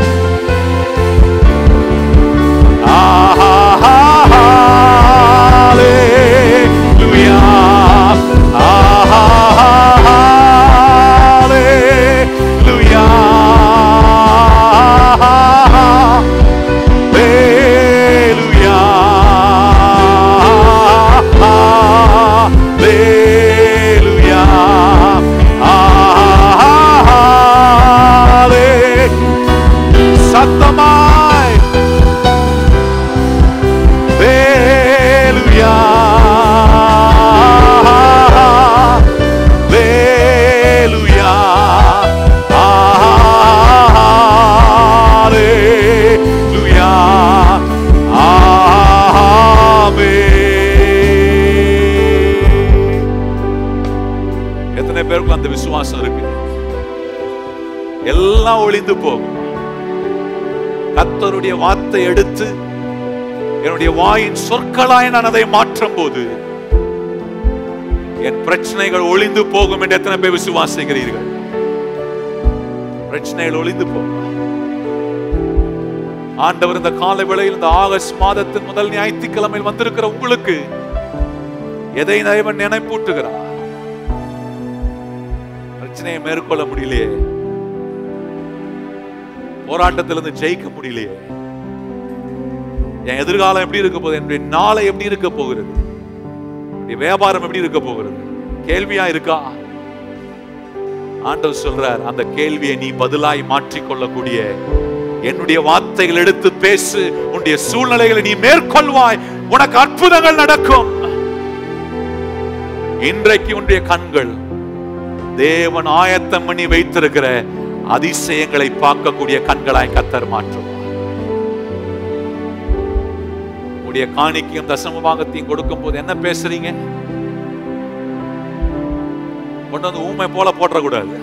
Hallelujah. Hallelujah. சத்தமாய் Hallelujah. Hallelujah. Amen. எத்தனை பேருக்கு அந்த விசுவாசம் இருக்கு எல்லாம் ஒளிந்து போகும் கத்தருடைய வார்த்தை எடுத்து என்னுடைய வாயின் சொற்களாய் நான் அதை மாற்றும் போது என் பிரச்சனைகள் ஒளிந்து போகும் என்று எத்தனை பேர் விசுவாசிக்கிறீர்கள் பிரச்சனைகள் ஒளிந்து போகும் ஆண்டவர் இந்த காலை வேளையில் இந்த ஆகஸ்ட் மாதத்தின் முதல் ஞாயிற்றுக்கிழமையில் வந்திருக்கிற உங்களுக்கு எதை தேவன் நினைப்பூட்டுகிறார் பிரச்சனையை மேற்கொள்ள முடியலையே போராட்டத்திலிருந்து ஜெயிக்க முடியலையே என் எதிர்காலம் எப்படி இருக்க போகுது என்னுடைய நாளை எப்படி இருக்க போகிறது என்னுடைய வியாபாரம் எப்படி இருக்க போகிறது கேள்வியா இருக்கா ஆண்டவர் சொல்றார் அந்த கேள்வியை நீ பதிலாய் மாற்றிக்கொள்ளக்கூடிய என்னுடைய வார்த்தைகள் எடுத்து பேசு உன்னுடைய சூழ்நிலைகளை நீ மேற்கொள்வாய் உனக்கு அற்புதங்கள் நடக்கும் இன்றைக்கு உன்னுடைய கண்கள் தேவன் ஆயத்தம் பண்ணி வைத்திருக்கிற அதிசயங்களை பார்க்கக்கூடிய கண்களாய் கத்தர் மாற்றுவார் உடைய காணிக்கையும் தசம பாகத்தையும் கொடுக்கும் போது என்ன பேசுறீங்க கொண்டு வந்து ஊமை போல போட்டக்கூடாது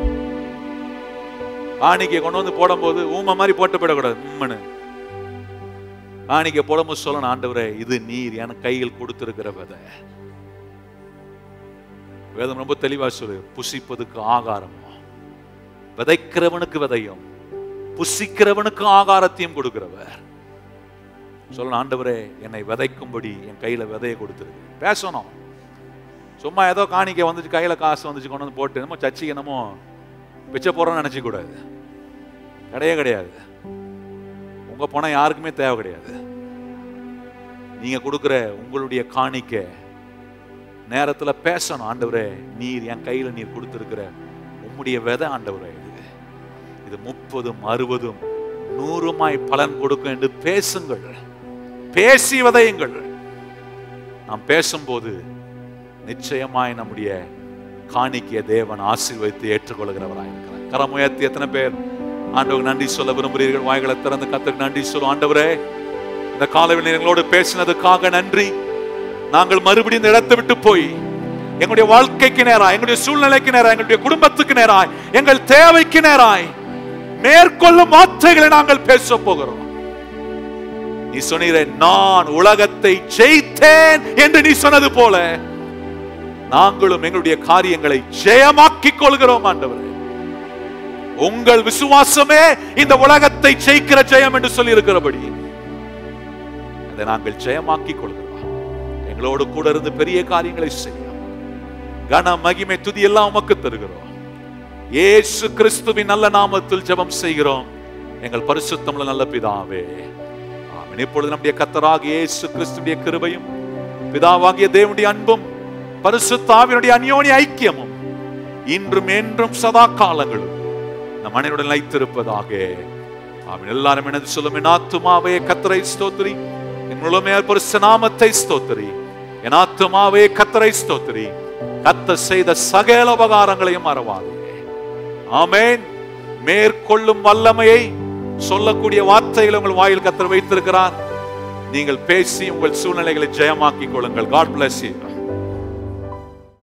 காணிக்கை கொண்டு வந்து போடும்போது ஊமை மாதிரி போட்டு போயிடக்கூடாது உம்மனு காணிக்கை போடும்போது சொல்லணும் ஆண்டவரே இது நீர் என கையில் கொடுத்திருக்கிற விதை வேதம் ரொம்ப தெளிவா சொல்லு புசிப்பதுக்கு ஆகாரம் விதைக்கிறவனுக்கு விதையும் புசிக்கிறவனுக்கு ஆகாரத்தையும் கொடுக்கிறவர் சொல்லணும் ஆண்டவரே என்னை விதைக்கும்படி என் கையில விதையை கொடுத்துருக்கு பேசணும் சும்மா ஏதோ காணிக்கை வந்துச்சு கையில காசு வந்துச்சு கொண்டு வந்து போட்டு என்னமோ சர்ச்சைக்கு என்னமோ பிச்சை போறோம்னு நினைச்சு கூடாது கிடையவே கிடையாது உங்க பணம் யாருக்குமே தேவை கிடையாது நீங்க கொடுக்கிற உங்களுடைய காணிக்கை நேரத்துல பேசணும் ஆண்டவரே நீர் என் கையில நீர் கொடுத்திருக்கிற உம்முடைய விதை ஆண்டவரே இது இது முப்பதும் அறுபதும் நூறுமாய் பலன் கொடுக்கும் என்று பேசுங்கள் பேசி விதையுங்கள் நாம் பேசும்போது நிச்சயமாய் நம்முடைய காணிக்கைய தேவன் ஆசீர்வதித்து ஏற்றுக்கொள்கிறவராய் இருக்கிறார் கரம் உயர்த்தி எத்தனை பேர் ஆண்டவர் நன்றி சொல்ல விரும்புகிறீர்கள் வாய்களை திறந்து கத்தருக்கு நன்றி சொல்லும் ஆண்டவரே இந்த காலவில் எங்களோடு பேசினதுக்காக நன்றி நாங்கள் மறுபடியும் இந்த இடத்தை விட்டு போய் எங்களுடைய வாழ்க்கைக்கு நேராய் எங்களுடைய சூழ்நிலைக்கு நேராய் எங்களுடைய குடும்பத்துக்கு நேராய் எங்கள் தேவைக்கு நேராய் மேற்கொள்ளும் வார்த்தைகளை நாங்கள் பேச போகிறோம் நீ சொன்னீரே நான் உலகத்தை ஜெயித்தேன் என்று நீ சொன்னது போல நாங்களும் எங்களுடைய காரியங்களை ஜெயமாக்கிக் கொள்கிறோம் ஆண்டவரே உங்கள் விசுவாசமே இந்த உலகத்தை ஜெயிக்கிற ஜெயம் என்று சொல்லி இருக்கிறபடி அதை நாங்கள் ஜெயமாக்கிக் கொள்கிறோம் எங்களோடு கூட இருந்து பெரிய காரியங்களை செய்யும் கன மகிமை துதி எல்லாம் உமக்கு தருகிறோம் இயேசு கிறிஸ்துவின் நல்ல நாமத்தில் ஜெபம் செய்கிறோம் எங்கள் பரிசுத்தமுள்ள நல்ல பிதாவே ஆமென் இப்பொழுது நம்முடைய கத்தராகிய இயேசு கிறிஸ்துவின் கிருபையும் பிதாவாகிய தேவனுடைய அன்பும் பரிசுத்தாவினுடைய அந்யோனி ஐக்கியமும் இன்றும் என்றும் சதா காலங்களும் நம் மனிதனுடன் நிலைத்திருப்பதாக அவன் எல்லாரும் எனது சொல்லும் என் ஆத்துமாவே கத்தரை ஸ்தோத்திரி என் முழுமையார் பரிசு நாமத்தை ஸ்தோத்திரி என் ஆத்துமாவே கத்தரை ஸ்தோத்திரி கத்த செய்த சகல உபகாரங்களையும் மறவாதே ஆமென் மேற்கொள்ளும் வல்லமையை சொல்லக்கூடிய வார்த்தைகளை உங்கள் வாயில் கத்தர் வைத்திருக்கிறார் நீங்கள் பேசி உங்கள் சூழ்நிலைகளை ஜெயமாக்கிக் கொள்ளுங்கள் காட் bless you